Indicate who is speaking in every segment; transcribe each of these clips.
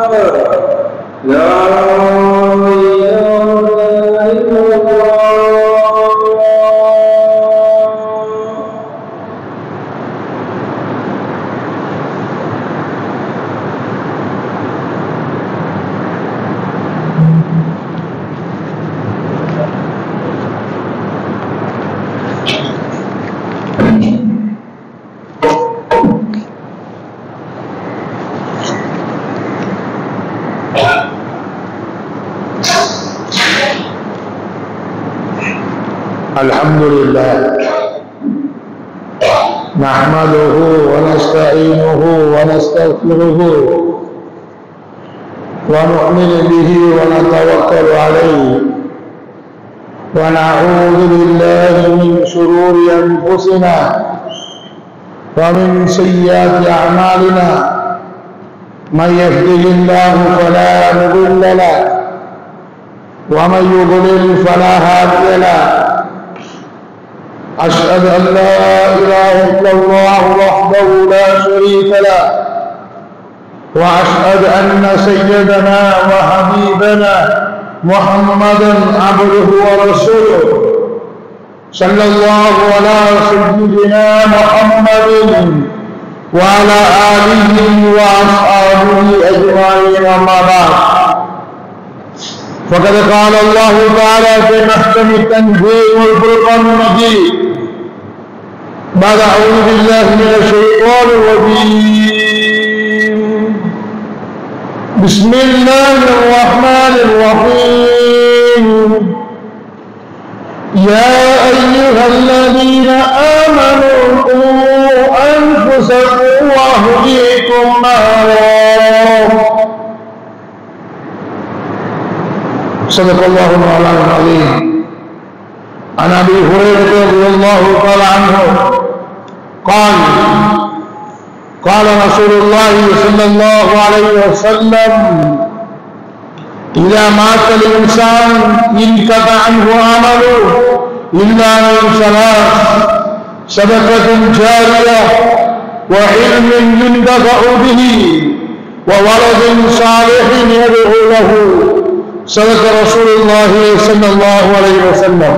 Speaker 1: لا إله إلا الله
Speaker 2: الحمد لله نحمده ونستعينه ونستغفره ونؤمن به ونتوكل عليه ونعوذ بالله من شرور انفسنا ومن سيئات اعمالنا من يهده الله فلا مضل له ومن يضلل فلا هادي له أشهد أن لا إله إلا الله وحده لا شريك له وأشهد أن سيدنا وحبيبنا محمدا عبده ورسوله صلى الله على سيدنا محمد وعلى آله وأصحابه أجمعين أما بعد فقد قال الله تعالى في محكم التنزيل والفرقان المجيد بعد أعوذ بالله من الشيطان الرجيم بسم الله الرحمن الرحيم يا أيها الذين آمنوا قوا أنفسكم وأهليكم نارا صدق الله مولانا العظيم عن ابي هريره رضي الله تعالى عنه قال قال رسول الله صلى الله عليه وسلم اذا مات الانسان انقطع عنه عمله الا من ثلاث صدقه جاريه وعلم ينتفع به وولد صالح يدعو له صدق رسول الله صلى الله عليه وسلم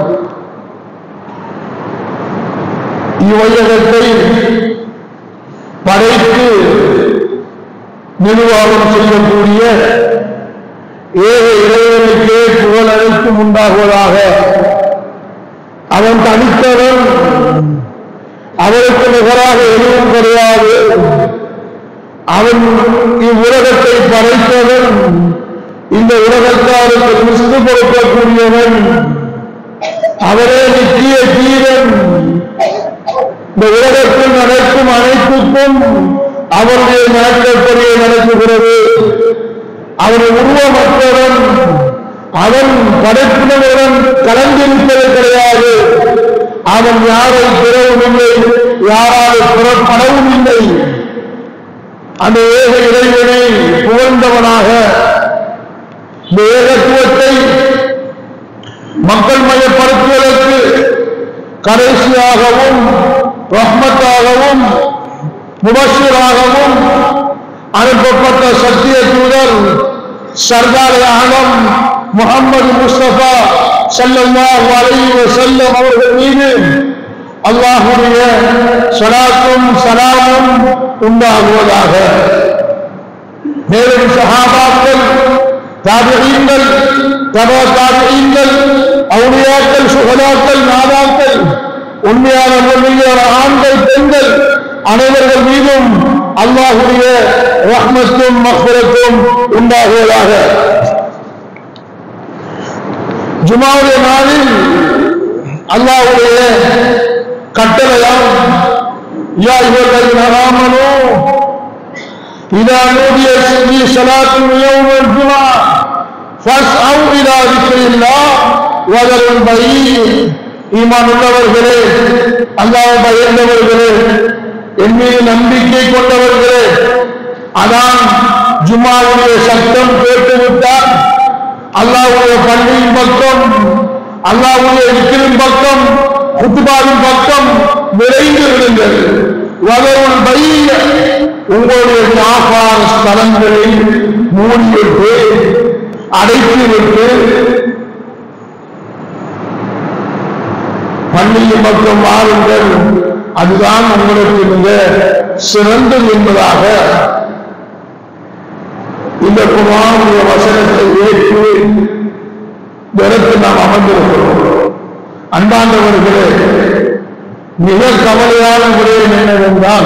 Speaker 2: இவ்வையகத்தை படைத்து நிர்வாகம் செய்யக்கூடிய ஏக இறைவனுக்கே புகழ் அனைத்தும் உண்டாகுவதாக அவன் தனித்தவன் அவருக்கு நிகராக எதுவும் கிடையாது அவன் இவ்வுலகத்தை படைத்தவன் இந்த உலகத்தாருக்கு கிறிஸ்து கொடுக்கக்கூடியவன் அவரே நித்திய ஜீவன் இந்த உலகத்தில் நடக்கும் அனைத்துக்கும் அவருடைய நடக்கப்படியே நடக்குகிறது அவர் உருவமற்றவன் அவன் படைப்பினருடன் கலந்திருப்பது கிடையாது அவன் யாரை பெறவும் இல்லை யாரால் புறப்படவும் இல்லை அந்த ஏக இறைவனை புகழ்ந்தவனாக இந்த ஏகத்துவத்தை மக்கள் மயப்படுத்துவதற்கு கடைசியாகவும் ரஹ்மத்தாகவும் முபஷிராகவும் அனுப்பப்பட்ட சத்திய தூதர் சர்தார் ஆலம் முகமது முஸ்தபா ஸல்லல்லாஹு அலைஹி வஸல்லம் அவர்கள் மீது அல்லாஹுடைய சலாத்தும் சலாமும் உண்டாகுவதாக மேலும் சஹாபாக்கள் தாபியீன்கள் தபா தாபியீன்கள் அவுளியாக்கள் சுகதாக்கள் நாதாக்கள் உண்மையான உண்மையான ஆண்கள் பெண்கள் அனைவர்கள் மீதும் அல்லாஹுடைய ரஹ்மத்தும் மஹ்பரத்தும் உண்டாகுவதாக ஜுமாவுடைய நாளில் அல்லாஹுடைய கட்டளையாம் யா இவர்கள் நகாமனோ إذا نودي لصلاة يوم الجمعة فاسعوا إلى ذكر الله وذروا البيع ஈமான் உள்ளவர்களே அல்லாஹ் பயந்தவர்களே என் மீது நம்பிக்கை கொண்டவர்களே அதான் ஜும்மாவுடைய சத்தம் கேட்டுவிட்டால் அல்லாஹ்வுடைய பள்ளியின் பக்கம் அல்லாஹ்வுடைய விக்கிரின் பக்கம் குத்துபாவின் பக்கம் விரைந்து விடுங்கள் வதவுள் பைய உங்களுடைய வியாபார ஸ்தலங்களில் மூடிவிட்டு அடைத்து விட்டு பள்ளியின் பக்கம் வாருங்கள் அதுதான் உங்களுக்கு மிக சிறந்தது என்பதாக இந்த குரானுடைய வசனத்தை ஏற்று வெறுத்து நாம் அமர்ந்திருக்கிறோம் அன்பாண்டவர்களே மிக கவலையான விடயம் என்னவென்றால்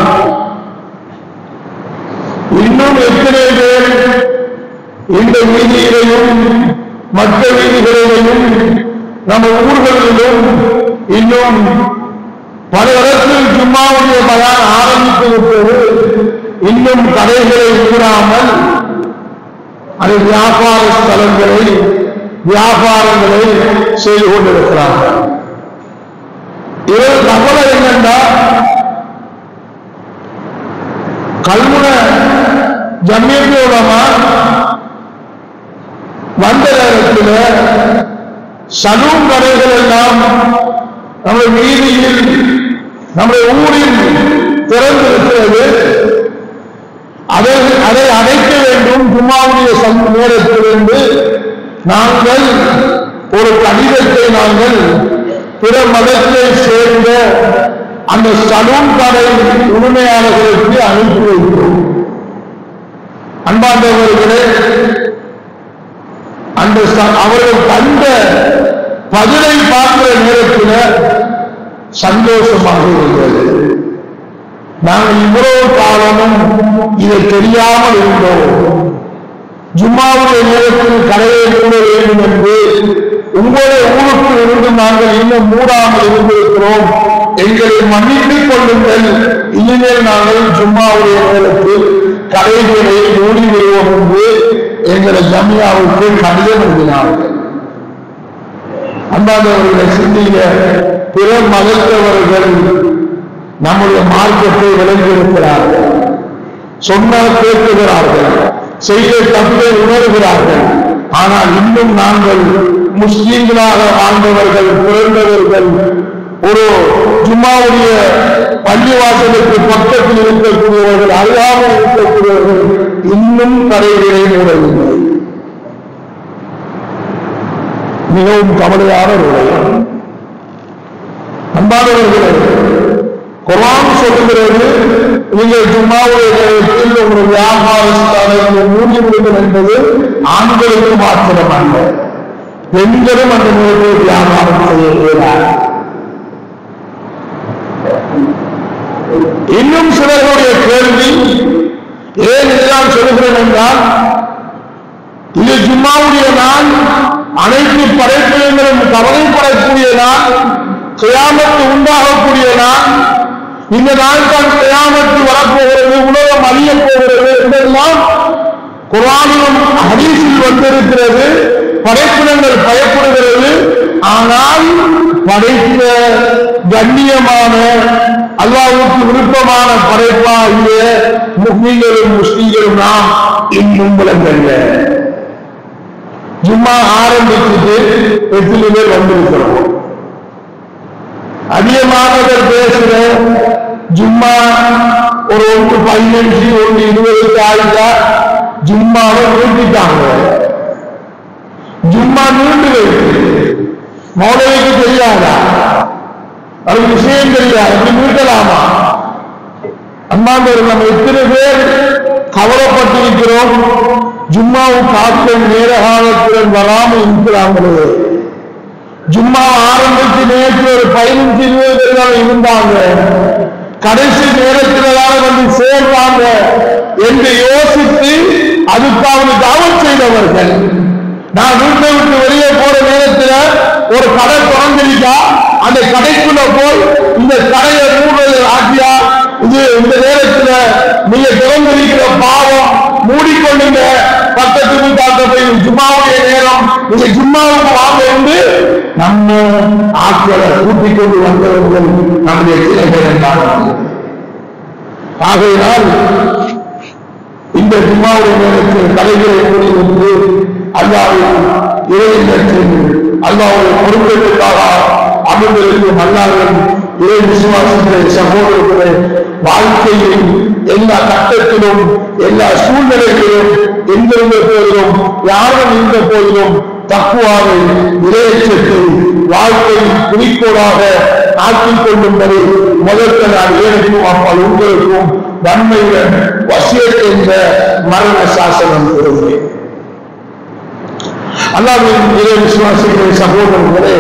Speaker 2: இன்னும் எத்தனை பேர் இந்த வீதியிலையும் மற்ற வீதிகளிலும் நம்ம ஊர்களிலும் இன்னும் பல இடத்தில் ஜும்மாவுடைய பயான் ஆரம்பித்து விட்டது இன்னும் கடைகளை மூடாமல் அது வியாபார ஸ்தலங்களை வியாபாரங்களை செய்து கொண்டிருக்கிறார்கள் இதில் கவலை என்னென்றா கல்முன ஜம்மியத்தோடமா வந்த நேரத்தில் சலூன் கடைகள் எல்லாம் நம்முடைய வீதியில் நம்முடைய ஊரில் திறந்திருக்கிறது அதை அதை அடைக்க வேண்டும் ஜும்மாவுடைய சம் நேரத்திலிருந்து நாங்கள் ஒரு கடிதத்தை நாங்கள் பிற மதத்தை சேர்ந்த அந்த சலூன் கடை உரிமையாளர்களுக்கு அனுப்பி வைக்கிறோம் அன்பாண்டவர்களே அந்த ச- அவர்கள் தந்த பதிலை பார்க்கிற நேரத்தில் சந்தோஷமாக இருந்தது நாங்கள் இவ்வளவு காலமும் இதை தெரியாமல் இருந்தோம் ஜும்மாவுடைய நேரத்தில் கடையை மூட வேண்டும் என்று உங்களுடைய ஊருக்கு இருந்து நாங்கள் இன்னும் மூடாமல் இருந்திருக்கிறோம் எங்களை மன்னித்துக் கொள்ளுங்கள் இனிமேல் நாங்கள் ஜும்மாவுடைய நேரத்தில் கடைகளை மூடி விடுவோம் என்று எங்களை ஜமியாவுக்கு கடிதம் எழுதினார்கள் அன்பாதவர்களை சிந்திய பிற மதத்தவர்கள் நம்முடைய மார்க்கத்தை விளங்கியிருக்கிறார்கள் சொன்னால் கேட்குகிறார்கள் செய்த தப்பை உணர்கிறார்கள் ஆனால் இன்னும் நாங்கள் முஸ்லீம்களாக வாழ்ந்தவர்கள் பிறந்தவர்கள் ஒரு ஜும்மாவுடைய பள்ளிவாசலுக்கு பக்கத்தில் இருக்கக்கூடியவர்கள் அறியாமல் இருக்கக்கூடியவர்கள் இன்னும் கரைகளை மூடவில்லை மிகவும் கவலையான ஒரு விடயம் அன்பானவர்களே குர்ஆன் சொல்லுகிறது நீங்கள் ஜும்மாவுடைய நேரத்தில் உங்கள் வியாபார ஸ்தலங்களை மூடி விடுங்கள் என்பது ஆண்களுக்கு மாத்திரம் அல்ல பெண்களும் அந்த நேரத்தில் வியாபாரம் செய்ய இயலாது இன்னும் சிலர்களுடைய கேள்வி ஏன் இதுதான் சொல்கிறேன் என்றால் இது ஜும்மாவுடைய நாள் அனைத்து படைப்பினங்களும் கவலைப்படக்கூடிய நாள் கியாமத்து உண்டாகக்கூடிய நாள் இந்த நாள் தான் கியாமத்து வரப்போகிறது உலகம் அழியப் போகிறது என்றெல்லாம் குரானிலும் ஹதீஸில் வந்திருக்கிறது படைப்பினங்கள் பயப்படுகிறது ஆனால் படைத்த கண்ணியமான அல்லாவுக்கு விருப்பமான படைப்பாகிய முஸ்லீம்களும் முஸ்லீம்களும் நாம் இன்னும் விளங்கல்ல ஜும்மா ஆரம்பிச்சுட்டு எத்தனை பேர் வந்திருக்கிறோம் அதிகமானவர் பேசுறோம் ஜும்மா ஒரு ஒன்று பதினஞ்சு ஒன்று இருபதுக்கு ஆயிட்டா ஜும்மாவை நிறுத்திட்டாங்க ஜும்மா நீண்டு வைத்து மௌலவிக்கு தெரியாதா அது விஷயம் தெரியாது அப்படி நிறுத்தலாமா அம்மாந்தர் நம்ம எத்தனை பேர் கவலைப்பட்டிருக்கிறோம் ஜும்மாவும் காக்கும் நேர காலத்துடன் வராமல் இருக்கிறாங்களே ஜும்மா ஆரம்பிச்சு நேற்று ஒரு பதினஞ்சு இருபது பேர் தான் இருந்தாங்க கடைசி நேரத்தில் தான் வந்து சேர்றாங்க என்று யோசித்து அதுக்காக தாவத் செய்தவர்கள் நான் வீட்டை விட்டு வெளியே போற நேரத்துல ஒரு கடை திறந்திருக்கா அந்த கடைக்குள்ள போய் இந்த கடையை மூடுறது ஆக்கியா இது இந்த நேரத்துல நீங்க திறந்திருக்கிற பாவம் மூடிக்கொள்ளுங்க பக்கத்து வீட்டாட்ட போய் ஜும்மாவுடைய நேரம் நீங்க ஜும்மாவுக்கு வாங்க என்று நம்ம ஆட்களை கூட்டிக் கொண்டு வந்தவர்கள் நம்முடைய கிளைகள் என்றார்கள் ஆகையினால் இந்த ஜும்மாவுடைய நேரத்தில் தலைகளை கூடி வந்து அல்லாவின் இறையினத்தில் அல்லாவுடைய பொறுப்பேற்றுக்காக அமர்ந்திருக்கும் அல்லாவின் இறை விசுவாசத்திலே சகோதரர்களே வாழ்க்கையில் எல்லா கட்டத்திலும் எல்லா சூழ்நிலைகளிலும் எங்கிருந்த போதிலும் யாரும் இருந்த போதிலும் தக்குவாவை இறையச்சத்தை வாழ்க்கையின் குறிக்கோளாக ஆக்கிக் கொள்ளும்படி முதல்ல நான் எனக்கும் அப்பால் உங்களுக்கும் நன்மையுடன் வசியத் என்ற மரண சாசனம் கூறுகிறேன் அல்லாவின் இறை விசுவாசிகளை சகோதரர்களே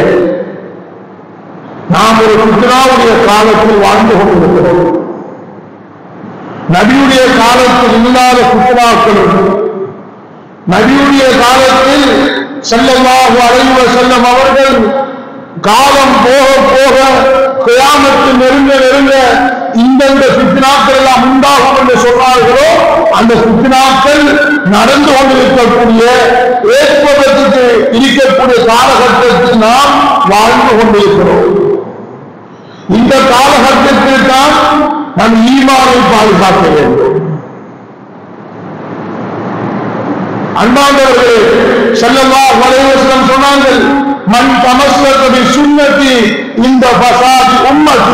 Speaker 2: நாம் ஒரு புத்தனாவுடைய காலத்தில் வாழ்ந்து கொண்டிருக்கிறோம் நபியுடைய காலத்தில் இல்லாத புத்தனாக்களும் நபியுடைய காலத்தில் செல்லமாக அழைவ செல்லும் அவர்கள் காலம் போக போக கியாமத்து நெருங்க நெருங்க இந்தந்த பித்னாக்கள் எல்லாம் உண்டாகும் என்று சொன்னார்களோ அந்த பித்னாக்கள் நடந்து கொண்டிருக்கக்கூடிய ஏற்பதற்கு இருக்கக்கூடிய காலகட்டத்தில் நாம் வாழ்ந்து கொண்டிருக்கிறோம் இந்த காலகட்டத்தில் தான் நம் ஈமானை பாதுகாக்க வேண்டும் அன்பாண்டவர்களே செல்லல்லா வலைவசனம் சொன்னார்கள் மண் தமஸ்கி சுண்ணத்தி இந்த பசாதி உம்மத்தி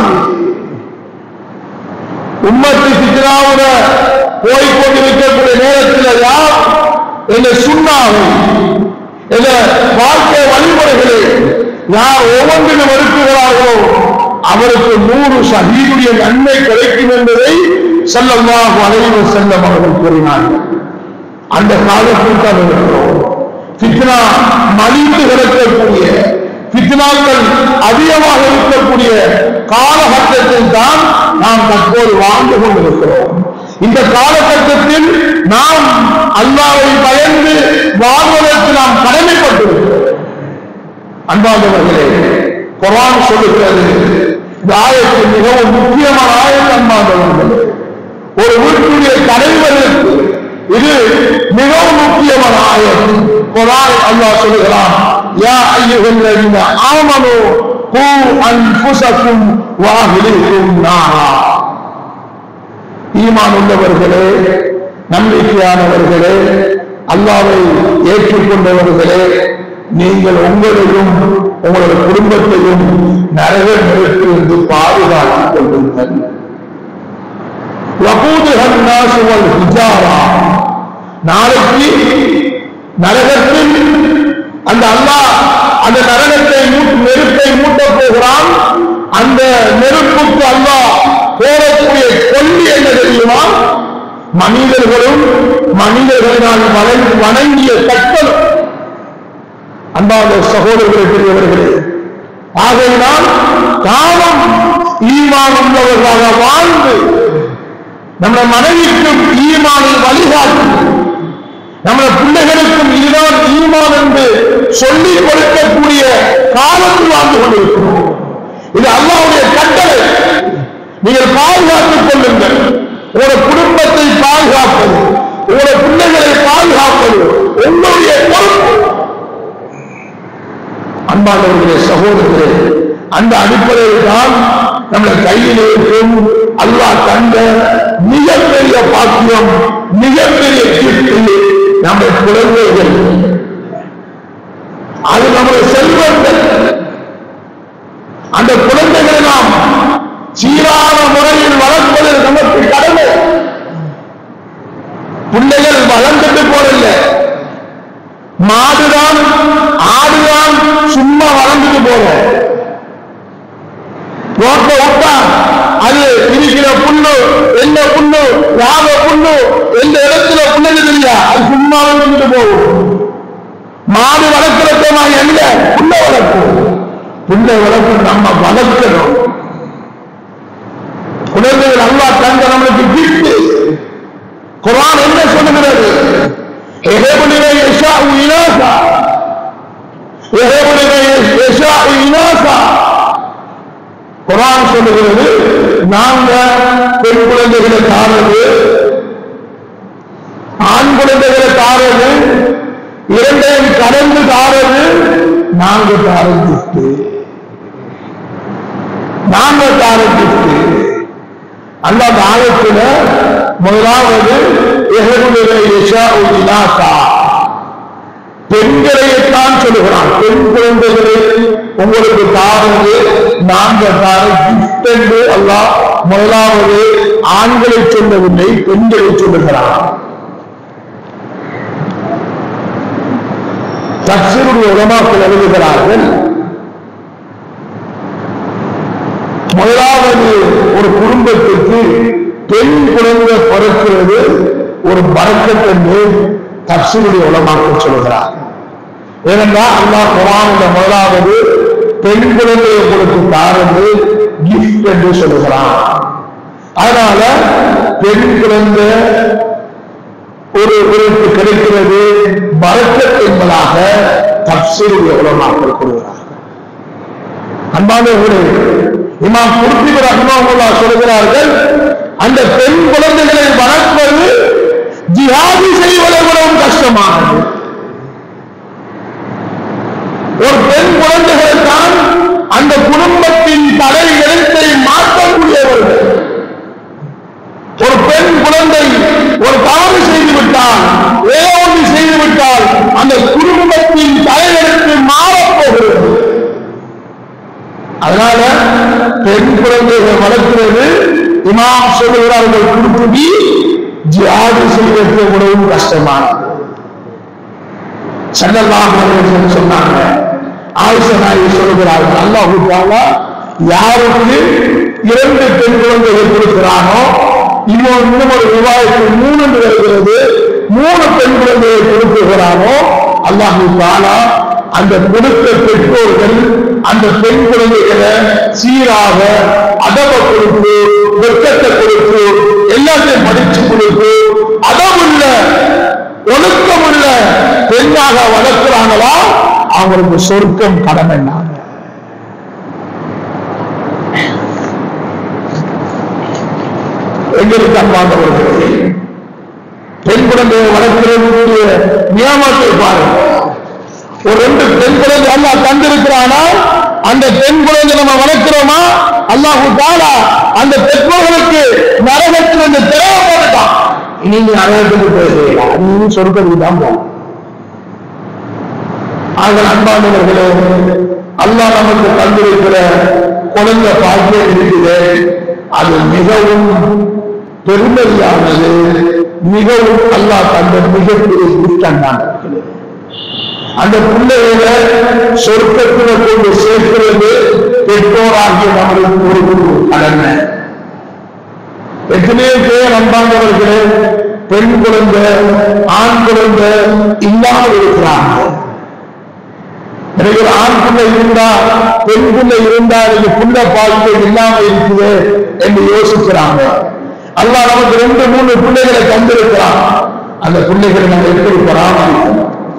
Speaker 2: உம்மத்தி சித்திராவுட போய்கொண்டிருக்கக்கூடிய நேரத்தில் யார் என்ற சுண்ணாவை என்ற வாழ்க்கை வழிமுறைகளை யார் ஒவ்வொன்றிலும் மறுக்கிறார்களோ அவருக்கு நூறு ஷஹீதுடைய நன்மை கிடைக்கும் என்பதை செல்லல்லாஹு அலைவ செல்லம் அவர்கள் கூறினார்கள் அந்த காலத்தில் தான் இருக்கிறோம் பித்னா மலிந்து கிடக்கக்கூடிய பித்னாக்கள் அதிகமாக இருக்கக்கூடிய காலகட்டத்தில் தான் நாம் தற்போது வாழ்ந்து கொண்டிருக்கிறோம் இந்த காலகட்டத்தில் நாம் அல்லாவை பயந்து வாழ்வதற்கு நாம் கடமைப்பட்டிருக்கிறோம் அன்பாந்தவர்களே குரான் சொல்லுகிறது இந்த ஆயத்து மிகவும் முக்கியமான ஆயத்து அன்பாந்தவர்களே ஒரு வீட்டுடைய தலைவருக்கு இது மிகவும் முக்கியமான ஆயத்து குரான் அல்லாஹ் சொல்லுகிறான் யா ஐயுகல்லதீன ஆமனு கூ அன்ஃபுஸக்கும் வாஹிலிக்கும் நாரா ஈமான் உள்ளவர்களே நம்பிக்கையானவர்களே அல்லாவை ஏற்றுக்கொண்டவர்களே நீங்கள் உங்களையும் உங்களது குடும்பத்தையும் நரக நெருப்பிலிருந்து பாதுகாத்துக் கொள்ளுங்கள் வகூதுகன் நாசுவல் ஹிஜாரா நாளைக்கு நரகத்தில் அந்த அல்லாஹ் அந்த நரகத்தை மூட்டு நெருப்பை மூட்டப் போகிறான் அந்த நெருப்புக்கு அல்லாஹ் போடக்கூடிய கொல்லி என்ன தெரியுமா மனிதர்களும் மனிதர்களினால் வணங்கி வணங்கிய கற்கள் அன்பான சகோதரர்களை பெரியவர்களே ஆகையினால் காலம் ஈமான் உள்ளவர்களாக வாழ்ந்து நம்ம மனைவிக்கும் ஈமானை வழிகாட்டி நம்ம பிள்ளைகளுக்கும் இதுதான் ஈமான் என்று சொல்லிக் கொடுக்கக்கூடிய காலத்தில் வாழ்ந்து கொண்டிருக்கிறோம் இது அல்லாவுடைய கட்டளை நீங்கள் பாதுகாத்துக் கொள்ளுங்கள் உங்களோட குடும்பத்தை பாதுகாப்பது உங்களோட பிள்ளைகளை பாதுகாப்பது உங்களுடைய பொறுப்பு அன்பானவர்களே சகோதரர்களே அந்த அடிப்படையில் தான் நம்ம கையில் இருக்கும் அல்லாஹ் கண்ட மிகப்பெரிய பாக்கியம் மிகப்பெரிய கீர்த்தி நம்ம குழந்தைகள் அது நம்முடைய செல்வங்கள் அந்த குழந்தைகளை நாம் சீரான முறையில் வளர்ப்பது நமக்கு கடமை பிள்ளைகள் வளர்ந்துட்டு போறதில்ல மாடுதான் ஆடுதான் சும்மா வளர்ந்துட்டு போறோம் ரோட்ட விட்டா அது இருக்கிற புண்ணு என்ன புண்ணு யாத புண்ணு எந்த இடத்துல புண்ணு இல்லையா அது சும்மா வந்துட்டு போகும் மாடு வளர்க்கிறதமா எங்க புண்ணை வளர்க்கும் புண்ணை வளர்க்கும் நம்ம வளர்க்கணும் குழந்தைகள் அல்லா தந்த நம்மளுக்கு கிஃப்ட் குரான் என்ன சொல்லுகிறது எகபுலினை யஷா இனாசா எகபுலினை யஷா இனாசா குரான் சொல்லுகிறது நாங்க பெண் குழந்தைகளை தாரது ஆண் குழந்தைகளை தாரது இரண்டையும் கலந்து தாரது நாங்க தாரதிட்டு நாங்க தாரதிட்டு அந்த ஆயத்துல முதலாவது எகருடைய யஷா இலாசா பெண்களைத்தான் சொல்லுகிறான் பெண் குழந்தைகளை உங்களுக்கு தாரது நாங்க தார கிஃப்ட் என்று அல்லாஹ் முதலாவது ஆண்களை சொல்லவில்லை பெண்களை சொல்லுகிறார் தப்சீருடைய உலமாக்கள் எழுதுகிறார்கள் முதலாவது ஒரு குடும்பத்திற்கு பெண் குழந்தை பிறக்கிறது ஒரு பறக்கத் என்று தப்சீருடைய உலமாக்கள் சொல்கிறார் ஏனென்றால் அல்லாஹ் குரானுடைய முதலாவது பெண் குழந்தையை கொடுத்து தாரது கிஃப்ட் என்று சொல்லுகிறான் அதனால பெண் குழந்தை ஒரு ஒருக்கு கிடைக்கிறது பரக்கத் என்பதாக தப்சீருடைய உலமாக்கள் கூறுகிறார்கள் அன்பானவர்களே இமாம் குர்த்தி ரஹ்மஹுல்லா சொல்கிறார்கள் அந்த பெண் குழந்தைகளை வளர்ப்பது ஜிஹாதி செய்வதை விடவும் கஷ்டமானது ஒரு பெண் குழந்தைகள் தான் அந்த குடும்பத்தின் தலை எழுத்தை மாற்றக்கூடியவர்கள் ஒரு பெண் குழந்தை ஒரு தவறு செய்து விட்டால் ஏதோ ஒன்று செய்து விட்டால் அந்த குடும்பத்தின் தலையெழுத்து மாறப்போகிறது அதனால பெண் குழந்தைகளை வளர்க்கிறது இமாம் சொல்லுகிறார்கள் குடும்பி ஜியாதி செய்வதற்கு உணவும் கஷ்டமானது செல்லலாம் சொன்னாங்க ஆயுஷ நாயகி சொல்லுகிறார்கள் அல்லாஹு தாலா யாருக்கு இரண்டு பெண் குழந்தைகள் கொடுக்கிறானோ இன்னொரு இன்னும் ஒரு விவாதத்தில் மூணு என்று வருகிறது மூணு பெண் குழந்தையை கொடுக்குகிறானோ அல்லாஹு தாலா அந்த கொடுத்த பெற்றோர்கள் அந்த பெண் குழந்தைகளை சீராக அதவ கொடுத்து வெட்கத்தை கொடுத்து எல்லாத்தையும் படிச்சு கொடுத்து அதவுள்ள ஒழுக்கமுள்ள பெண்ணாக வளர்க்கிறாங்களா அவங்களுக்கு சொர்க்கம் கடமைன்னாங்க எங்களுக்கு அன்பாந்தவர்களே பெண் குழந்தையை வளர்க்கிறதுடைய நியமத்தை பாருங்க ஒரு ரெண்டு பெண் குழந்தை அல்லாஹ் தந்திருக்கிறானா அந்த பெண் குழந்தை நம்ம வளர்க்கிறோமா அல்லாஹு தாலா அந்த பெற்றோர்களுக்கு நரகத்தில் இந்த தேவைப்பட்டான் இனி நீ நரகத்துக்கு போயிருக்கா நீ சொர்க்கத்துக்கு தான் போகும் ஆக அன்பானவர்களே அல்லாஹ் நமக்கு தந்திருக்கிற குழந்தை பாக்கியம் இருக்குது அது மிகவும் பெருமதியானது மிகவும் அல்லாஹ் தந்த மிகப்பெரிய குற்றம் தான் இருக்கிறது அந்த பிள்ளைகளை சொர்க்கத்துல கொண்டு சேர்க்கிறது பெற்றோராகிய நம்மளுக்கு ஒரு ஒரு கடமை எத்தனையோ பேர் அன்பாந்தவர்களே பெண் குழந்தை ஆண் குழந்தை இல்லாமல் இருக்கிறாங்க எனக்கு ஒரு ஆண் பிள்ளை இருந்தா பெண் பிள்ளை இருந்தா எனக்கு புள்ள பால்கள் இல்லாம இருக்குது என்று யோசிக்கிறாங்க அல்லாஹ் நமக்கு ரெண்டு மூணு பிள்ளைகளை தந்திருக்கிறான் அந்த பிள்ளைகளை நம்ம எப்படி பராமரிக்கணும்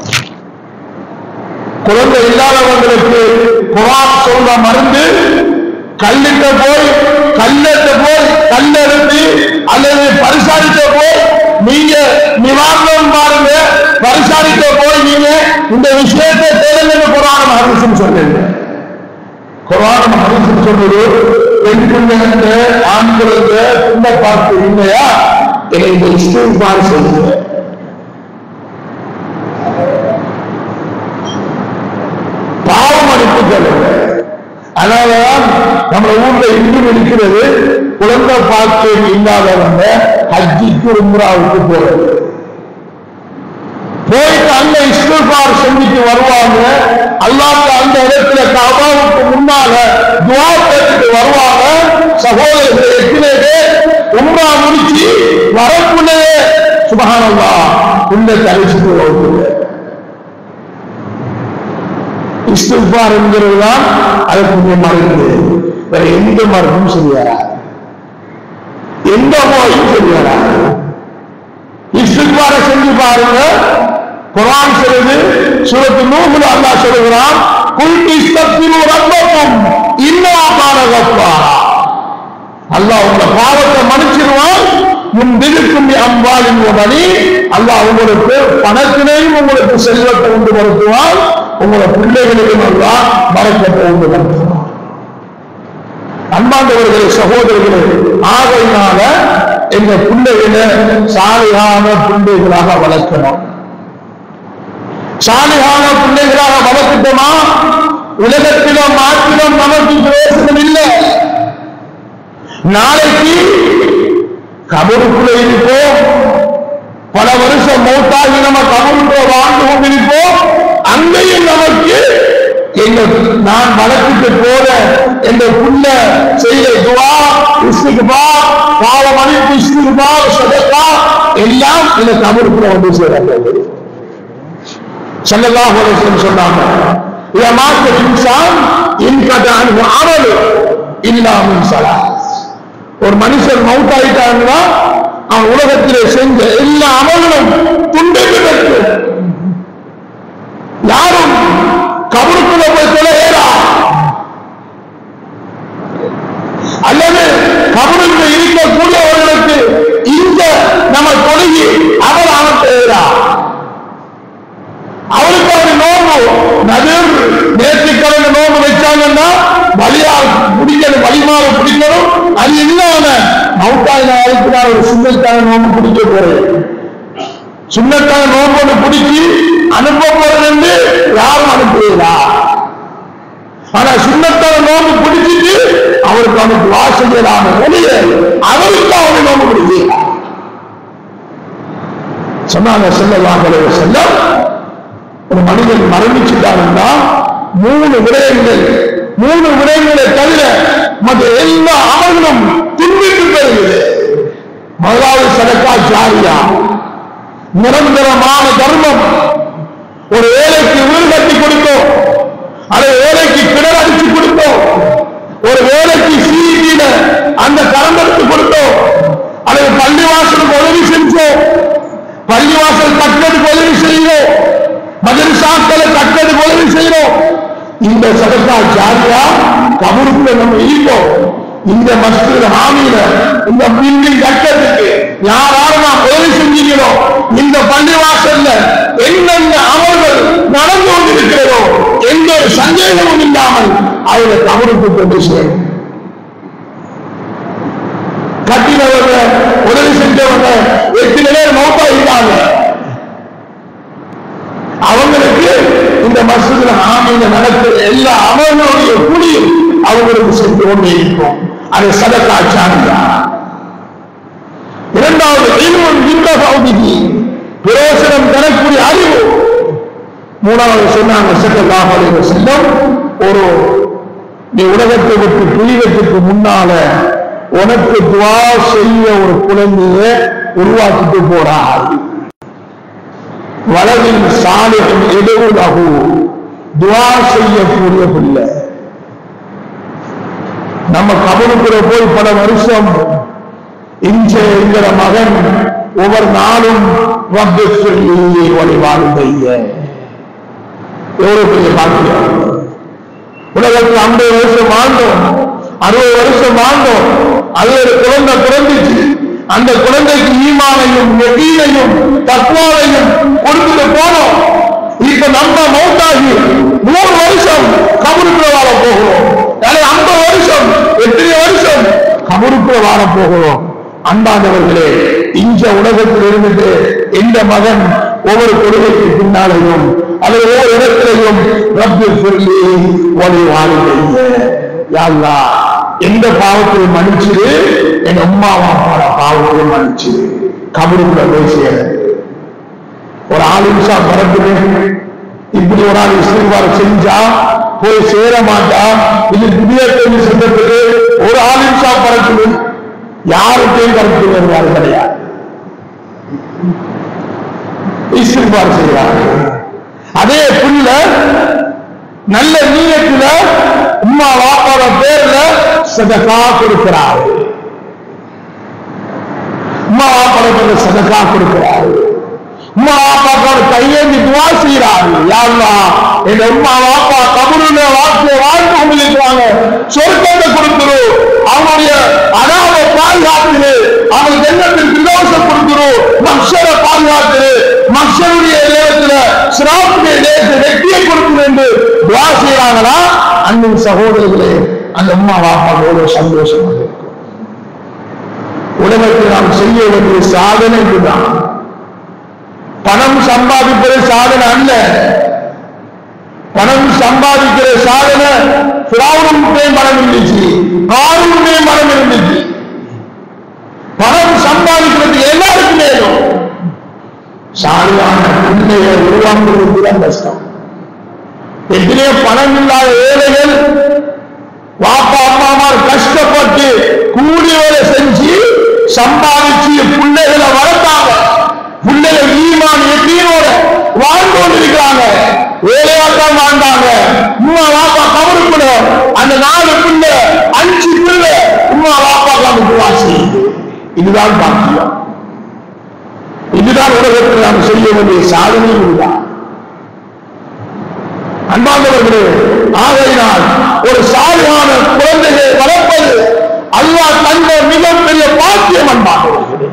Speaker 2: குழந்தை இல்லாதவங்களுக்கு குரான் சொல்ற மருந்து கல்லிட்ட போய் கல்லெட்ட போய் கல்லெடுத்து அல்லது பரிசாரித்த போய் நீங்க நிவாரணம் பாருங்க பரிசாரித்த போய் நீங்க இந்த விஷயத்தை தேடுங்க குரான் ஹரிசன் சொன்னீங்க குரான் ஹரிசன் சொன்னது பெண் பிள்ளைங்க ஆண் குழந்தை பிள்ளை பார்த்து இல்லையா என்னை இந்த இஸ்லாம் பாரு சொல்லுங்க பாவம் அனுப்பி சொல்லுங்க அதனாலதான் நம்ம ஊர்ல இன்னும் இருக்கிறது குழந்தை பாக்கியம் இல்லாதவங்க ஹஜ்ஜிக்கு உம்ராவுக்கு போறது போயிட்டு அங்க இஸ்திஃபார் செஞ்சுட்டு வருவாங்க அல்லாஹ் அந்த இடத்துல கபாவுக்கு முன்னால துவா கேட்டுட்டு வருவாங்க சகோதரர்கள் எத்தனை பேர் உம்ரா முடிச்சு வரக்குள்ளே சுபஹானல்லா உள்ள தரிசித்து வருவாங்க இஸ்திஃபார் என்கிறது தான் அது கொஞ்சம் மருந்து வேற எந்த மருந்தும் சரி வராது எந்த நோயும் சரி வராது இஸ்திஃபாரை செஞ்சு பாருங்க குரான் சொல்லுது சூரத்து நூகுல அல்லாஹ் சொல்லுகிறான் குல் இஸ்தக்பிரு ரப்பக்கும் இன்னமா கான கஃபாரா அல்லாஹ் உங்க பாவத்தை மன்னிச்சிருவான் உன் திடுக்கும் அம்பாலின் உடனே அல்லாஹ் உங்களுக்கு பணத்தினையும் உங்களுக்கு செல்வத்தை உண்டு வருத்துவான் உங்களை பிள்ளைகளையும் அல்லாஹ் மறக்கத்தை உண்டு வருத்துவான் அன்பாண்டவர்களே சகோதரர்களே ஆகையினால எங்க பிள்ளைகளை சாலையான பிள்ளைகளாக வளர்க்கணும் சாலையான பிள்ளைகளாக வளர்த்துட்டோமா உலகத்திலும் மாற்றிலும் நமக்கு பிரயோசனம் இல்லை நாளைக்கு கபருக்குள்ள இருப்போம் பல வருஷம் மௌத்தாகி நம்ம கபருக்குள்ள வாழ்ந்து கொண்டிருப்போம் அங்கேயும் நமக்கு எங்க நான் வளர்த்துட்டு போற எங்க புள்ள செய்த துவா இஸ்திகுபா பாவ மன்னிப்பு இஸ்திகுபா சதகா எல்லாம் இந்த கபருக்குள்ள வந்து சேரப்போகுது ஸல்லல்லாஹு அலைஹி வஸல்லம் சொன்னாங்க இத மாத்த இன்சான் இன்கத அன்ஹு அமலு இல்லா மின் ஸலாத் ஒரு மனுஷன் மவுத் ஆயிட்டாங்கன்னா அவன் உலகத்திலே செஞ்ச எல்லா அமல்களும் துண்டு கிடக்கு யாரும் கபருக்குள்ள போய் தொலைகிறா அல்லது கபருக்குள்ள இருக்கக்கூடியவர்களுக்கு இந்த நம்ம தொழுகி அவர் அவன் செய்கிறார் அவருக்கு அவர் நோம்பு நதிர் நேற்றுக்கிழமை நோம்பு வச்சாங்கன்னா வழியால் பிடிக்கணும் வழிமாறு பிடிக்கணும் அது இல்லாம மவுத்தாய் நாளைக்கு நான் ஒரு சுண்ணத்தான நோம்பு பிடிக்க போறேன் சுண்ணத்தான நோம்பு ஒன்று பிடிச்சி அனுப்ப போறது என்று யாரும் அனுப்புவதா ஆனா சுண்ணத்தான நோம்பு பிடிச்சிட்டு அவருக்கு அவனுக்கு வாசகரான ஒளிய அவருக்கு அவனை நோம்பு பிடிக்கிறார் சொன்னாங்க செல்லலாம் செல்லம் ஒரு மனிதன் மரணிச்சுட்டாருன்னா மூணு விடயங்கள் மூணு விடயங்களை தவிர மற்ற எல்லா அமல்களும் துன்பிட்டு பெறுகிறது முதலாவது சடக்கா ஜாரியா நிரந்தரமான தர்மம் ஒரு ஏழைக்கு வீடு கட்டி கொடுத்தோம் அல்லது ஏழைக்கு கிணறு அடிச்சு கொடுத்தோம் ஒரு வேலைக்கு சீக்கிர அந்த கரண்டெடுத்து கொடுத்தோம் அல்லது பள்ளிவாசலுக்கு உதவி செஞ்சோம் பள்ளிவாசல் கட்டதுக்கு உதவி செய்வோம் மதரசாக்களை கட்டதுக்கு உதவி செய்யறோம் இந்த சதக்கா ஜாரியா கபருக்குள்ள நம்ம இருக்கோம் இந்த மஸ்ஜித் ஹாமியில இந்த பில்டிங் கட்டத்துக்கு யாராவது நாம் உதவி செஞ்சீங்களோ இந்த பள்ளிவாசல்ல என்னென்ன அமல்கள் நடந்து கொண்டிருக்கிறதோ எந்த ஒரு சந்தேகமும் இல்லாமல் அவரை கபருக்கு கொண்டு சேரும் கட்டினவங்க உதவி செஞ்சவங்க எத்தனை பேர் மௌத்தா இருக்காங்க அவங்களுக்கு இந்த மசூதுல ஆமையில நடக்கிற எல்லா அமல்களுடைய கூலியும் அவங்களுக்கு சென்று கொண்டே இருக்கும் அது சதக்கா சாரியா இரண்டாவது இல்முன் இந்த பகுதிக்கு பிரயோசனம் தரக்கூடிய அறிவு மூணாவது சொன்னாங்க சட்டக்காக செல்லும் ஒரு நீ உலகத்தை விட்டு பிரிவதற்கு முன்னால உனக்கு துவா செய்ய ஒரு குழந்தைய உருவாக்கிட்டு போறார் வலதின் சாலின் எதுவுலகு துவா செய்யக்கூடிய பிள்ளை நம்ம கபருக்குள்ள போய் பல வருஷம் இஞ்ச என்கிற மகன் ஒவ்வொரு நாளும் ரப்பு சொல்லி வழிபாடுடைய எவ்வளவு பெரிய பாக்கியம் உலகத்தில் ஐம்பது வருஷம் வாழ்ந்தோம் அறுபது வருஷம் வாழ்ந்தோம் அது ஒரு குழந்தை பிறந்துச்சு அந்த குழந்தைக்கு ஈமானையும் நெகீனையும் தக்குவாவையும் கொடுத்துட்டு போனோம் இப்ப நம்ம மௌத்தாகி நூறு வருஷம் கபருக்குள்ள வாழ போகிறோம் அல்லது ஐம்பது வருஷம் எத்தனை வருஷம் கபருக்குள்ள வாழ போகிறோம் அன்பானவர்களே இந்த உலகத்தில் இருந்துட்டு எந்த மகன் ஒவ்வொரு கொள்கைக்கு பின்னாலையும் அல்லது ஒவ்வொரு இடத்திலையும் ரப்பு சொல்லி ஒளி வாழ்க்கைய யாழ்லா எந்த பாவத்தை மன்னிச்சிரு என் அம்மா அப்பாவோட பாவத்தை மன்னிச்சிரு கபருக்குள்ள போய் சேர ஒரு ஆலிம்சா பரப்புது இப்படி ஒரு ஆள் இஸ்திகார செஞ்சா போய் சேர மாட்டா இது புதிய கேள்வி சென்றதுக்கு ஒரு ஆலிம்சா பரப்புது யாருக்கையும் கருத்து வருவார் கிடையாது இஸ்திகார் செய்கிறார் அதே புள்ள நல்ல நீயத்துல உம்மா வாப்பாட பேர்ல சதகா கொடுக்கிறார் உம்மா வாப்பாட பேர்ல சதகா கொடுக்கிறார் உம்மா வாப்பாக்கார கையேந்தி துவா செய்யறாரு யாருலா எங்க உம்மா வாப்பா கபருல வாழ்க்கையை வாழ்ந்து கொண்டிருக்கிறாங்க சொர்க்கத்தை கொடுத்துரு அவங்களுடைய அனாதை பாதுகாத்துரு அவங்க எண்ணத்தில் விரோசம் கொடுத்துரு மக்சரை பாதுகாத்துரு மக்சருடைய நேரத்துல சிராப்புடைய நேரத்தில் வெற்றியை கொடுத்துரு என்று துவா செய்யறாங்களா அன்பின் சகோதரர்களே அந்த உம்மா வாப்பா எவ்வளவு சந்தோஷமாக இருக்கும் உலகத்தில் நாம் செய்ய வேண்டிய சாதனை இதுதான் பணம் சம்பாதிப்பது சாதனை அல்ல பணம் சம்பாதிக்கிற சாதனை பிராவுனுமே மனம் இருந்துச்சு காரூனுமே மனம் இருந்துச்சு பணம் சம்பாதிக்கிறதுக்கு எல்லாருக்கும் வேணும் சாலியான பிள்ளையை உருவாக்குறது தான் கஷ்டம் எத்தனையோ பணம் இல்லாத ஏழைகள் வாப்பா அம்மாமார் கஷ்டப்பட்டு கூலி வேலை செஞ்சு சம்பாதிச்சு பிள்ளைகளை வளர்த்தாங்க பிள்ளைகள் ஈமான் எட்டியோட வாழ்ந்து கொண்டிருக்கிறாங்க வேலையாட்டம் வாழ்ந்தாங்க உமா வாப்பா கவருக்குள்ள அந்த நாலு பிள்ளை அஞ்சு பிள்ளை உமா வாப்பா காமிக்கு வாசி இதுதான் பாக்கியம் இதுதான் உலகத்தில் நாம் செய்ய வேண்டிய சாதனை இதுதான் அன்பார்ந்தவர்களே ஆகையினால் ஒரு சாலியான குழந்தையை வளர்ப்பது அல்லாஹ் தந்த மிகப்பெரிய பாக்கியம் அன்பார்ந்தவர்களே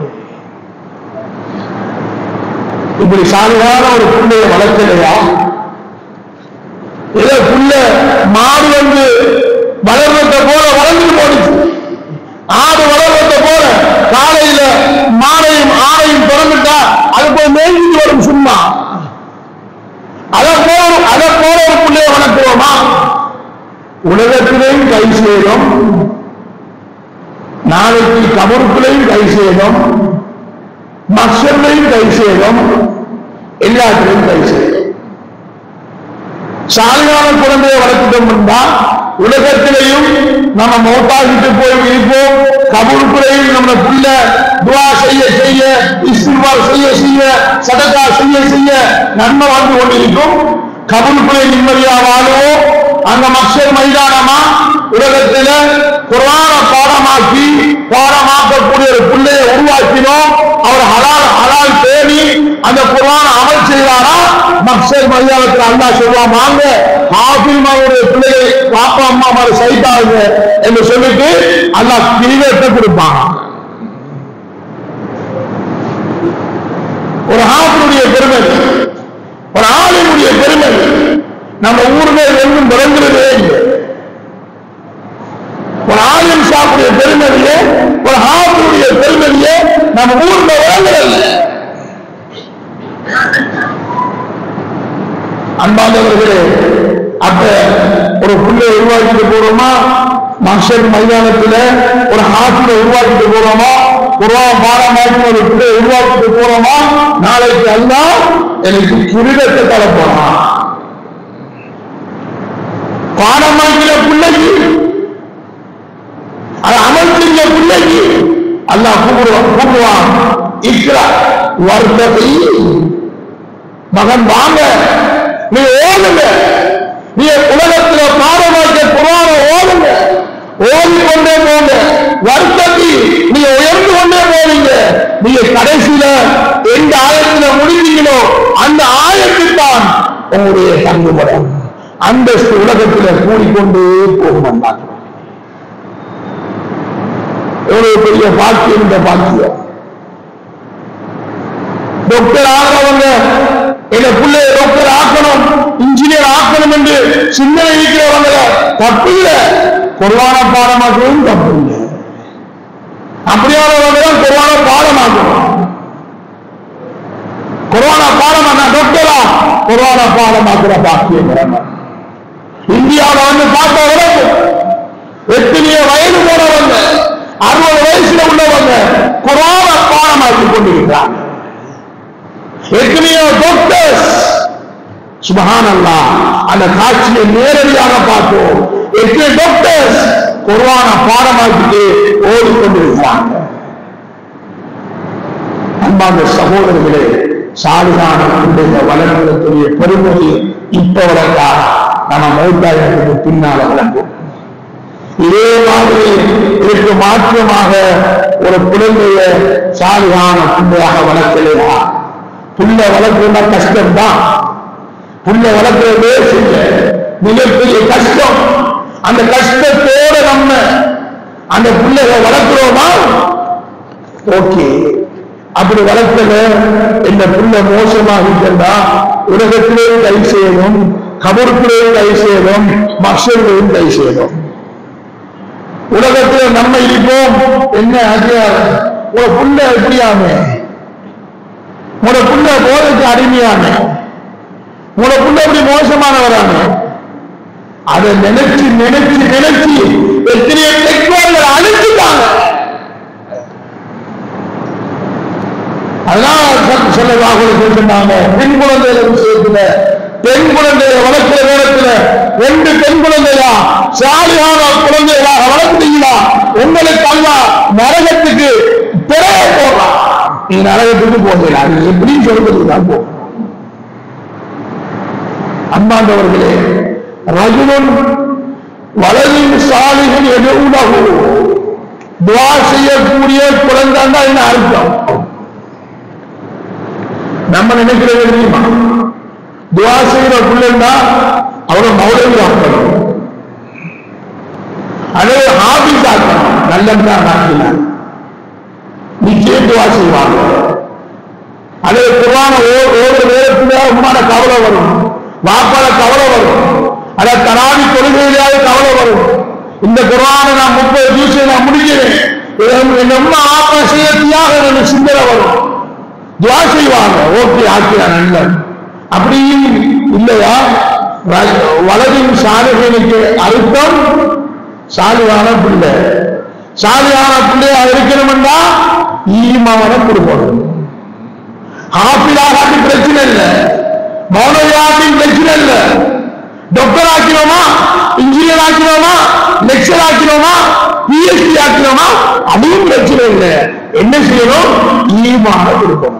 Speaker 2: இப்படி சாலியான ஒரு பிள்ளையை வளர்க்கலையா ஏதோ புள்ள மாடு வந்து வளர்றத போல வளர்ந்து போடுச்சு ஆடு வளர்றத போல காலையில மாடையும் ஆடையும் திறந்துட்டா அது போய் மேய்ஞ்சிட்டு வரும் சும்மா அதை போல அதை போல ஒரு பிள்ளைய வளர்க்கிறோமா உலகத்திலேயும் கை சேரும் நாளைக்கு கபருக்குலையும் கை சேரும் மக்சர்லையும் கை சேரும் எல்லாத்திலையும் கை சேரும் சாலியான குழந்தையை வளர்த்துட்டோம் என்றா உலகத்திலையும் நம்ம மோட்டாகிட்டு போய் இருப்போம் கபருக்குலையும் நம்ம புள்ள துவா செய்ய செய்ய இஸ்திஃபார் செய்ய செய்ய சதகா செய்ய செய்ய நன்மை வந்து கொண்டிருக்கும் கபருக்குலை நிம்மதியா வாழுவோம் அந்த மக்கள் மைதானமா உலகத்தில குரான பாடமாக்கி பாடமாக்கக்கூடிய ஒரு பிள்ளையை உருவாக்கினோம் அவர் ஹலால் ஹலால் தேடி அந்த குரான அமல் செய்வாரா மக்கள் மைதானத்தில் அல்லாஹ் சொல்லுவான் வாங்க ஆபிமாவுடைய பிள்ளைகளை பாப்பா அம்மா மாதிரி சைத்தாங்க என்று சொல்லிட்டு அல்லாஹ் கிரீடத்தை கொடுப்பான் ஒரு ஆபினுடைய பெருமை ஒரு ஆளினுடைய பெருமை நம்ம ஊர்ல எங்கும் விளங்குறதே இல்லை ஒரு ஆலிம் ஷாப்புடைய பெருமையிலே ஒரு ஹாஃபுடைய பெருமையிலே நம்ம ஊர்ல விளங்குறதில்லை அன்பாந்தவர்களே அப்ப ஒரு புள்ளை உருவாக்கிட்டு போறோமா மக்சர் மைதானத்துல ஒரு ஹாஃபில உருவாக்கிட்டு போறோமா குரான் பாடமாக்கி ஒரு பிள்ளை உருவாக்கிட்டு போறோமா நாளைக்கு எல்லாம் எனக்கு கிரீடத்தை தர போறான் பாடமாக்கின பிள்ளைக்கு அதை அமல் செஞ்ச பிள்ளைக்கு அல்லாஹ் கூப்பிடுவான் கூப்பிடுவான் இக்ரா வர்த்தகை மகன் வாங்க நீ ஓடுங்க நீ உலகத்துல பாடமாக்க குரான ஓடுங்க ஓடிக்கொண்டே போங்க வர்த்தகி நீ உயர்ந்து கொண்டே போவீங்க நீங்க கடைசியில எந்த ஆயத்துல முடிவீங்களோ அந்த ஆயத்துத்தான் உங்களுடைய தங்குமுறை அந்தஸ்து உலகத்துல கூடிக்கொண்டே போகும் அல்லாஹ் எவ்வளவு பெரிய பாக்கியம் இந்த பாக்கியம் டாக்டர் ஆகிறவங்க எங்க பிள்ளைய டாக்டர் ஆக்கணும் இன்ஜினியர் ஆக்கணும் என்று சிந்தனை இருக்கிறவங்க தப்பு இல்லை குர்வான பாடமாக்கவும் தப்பு இல்லை அப்படியானவங்க தான் குர்வான பாடமாக்கணும் குர்வான பாடமா நான் டாக்டரா குர்வான பாடமாக்குற பாக்கியம் வரணும் இந்தியாவில் வந்து பார்த்தா விளக்கும் எத்தனையோ வயது போனவங்க அறுபது வயசுல உள்ளவங்க குரான பாடமாக்கி கொண்டிருக்கிறாங்க எத்தனையோ டாக்டர்ஸ் சுபஹானல்லா அந்த காட்சியை நேரடியாக பார்த்தோம் எத்தனை டாக்டர்ஸ் குர்ஆன பாடமாக்கிட்டு ஓடிக்கொண்டிருக்கிறாங்க அன்பார்ந்த சகோதரர்களே சாலிகான பிள்ளைங்க வளர்கிறதுடைய பெருமதி இப்ப வளர்ந்தா நம்ம மௌத்தாயத்துக்கு பின்னால வளர்ந்தோம் இதே மாதிரி இதற்கு மாற்றமாக ஒரு குழந்தைய சாலிகான பிள்ளையாக வளர்க்கலையா புள்ள வளர்க்கிறதா கஷ்டம்தான் புள்ள வளர்க்கிறதே செய்ய மிகப்பெரிய கஷ்டம் அந்த கஷ்டத்தோட நம்ம அந்த பிள்ளைகளை வளர்க்கிறோமா ஓகே அப்படி வளர்க்கல இந்த புள்ள மோசமாகிட்டா உலகத்திலேயும் கை செய்யணும் கபருக்குள்ளேயும் கை செய்யணும் மக்சர்களையும் கை செய்யணும் உலகத்துல நம்ம இருப்போம் என்ன அதிகார உங்க புள்ள எப்படியாமே உங்களோட புள்ள போதைக்கு அடிமையாமே உங்களோட புள்ள எப்படி மோசமானவராமே அதை நினைச்சு நினைச்சு நினைச்சு எத்தனையோ பெற்றோர்கள் அழிச்சுட்டாங்க அதெல்லாம் சொல்லதாக சொன்னாங்க பெண் குழந்தைகள் விஷயத்துல பெண் குழந்தையை வளர்க்கிற நேரத்துல ரெண்டு பெண் குழந்தையா சாலியான குழந்தைகளாக வளர்த்தீங்களா உங்களுக்கு அல்ல நரகத்துக்கு பிறகு போகலாம் நீ நரகத்துக்கு போகல அது எப்படி சொல்றது தான் போ அம்மாண்டவர்களே ரஜுலன் வலதின் சாலிகள் எதுவுலகு துவா செய்யக்கூடிய குழந்தைன்னா என்ன அர்த்தம் நம்ம நினைக்கிறது தெரியுமா துவா செய்யற பிள்ளைன்னா அவரை மௌலவி ஆக்கணும் அல்லது ஹாபிஸ் ஆக்கணும் நல்லதா ஆக்கல நிச்சயம் துவா செய்வாங்க அல்லது குரான ஒரு நேரத்துல உமான கவலை வரும் வாப்பால கவலை வரும் அல்ல தராவி கொள்கையிலாவது கவலை வரும் இந்த குரானை நான் முப்பது ஜூஸை நான் முடிக்கிறேன் என் அம்மா ஆத்ம செய்யத்தியாக எனக்கு சிந்தனை வரும் துவா செய்வாங்க ஓகே ஆக்கியா நல்ல அப்படியும் இல்லையா ர- வலதின் சாலைகளுக்கு அர்த்தம் சாலியான பிள்ளை சாலியான பிள்ளையா இருக்கணும்னா ஈமான கொடுக்கணும் ஹாஃபிலாகாட்டி பிரச்சனை இல்லை மௌனவியாட்டி பிரச்சனை இல்லை டாக்டர் ஆக்கினோமா இன்ஜினியர் ஆக்கினோமா லெக்சர் ஆக்கினோமா பிஎஸ்டி ஆக்கினோமா அதுவும் பிரச்சனை இல்லை என்ன செய்யணும் ஈமான கொடுக்கணும்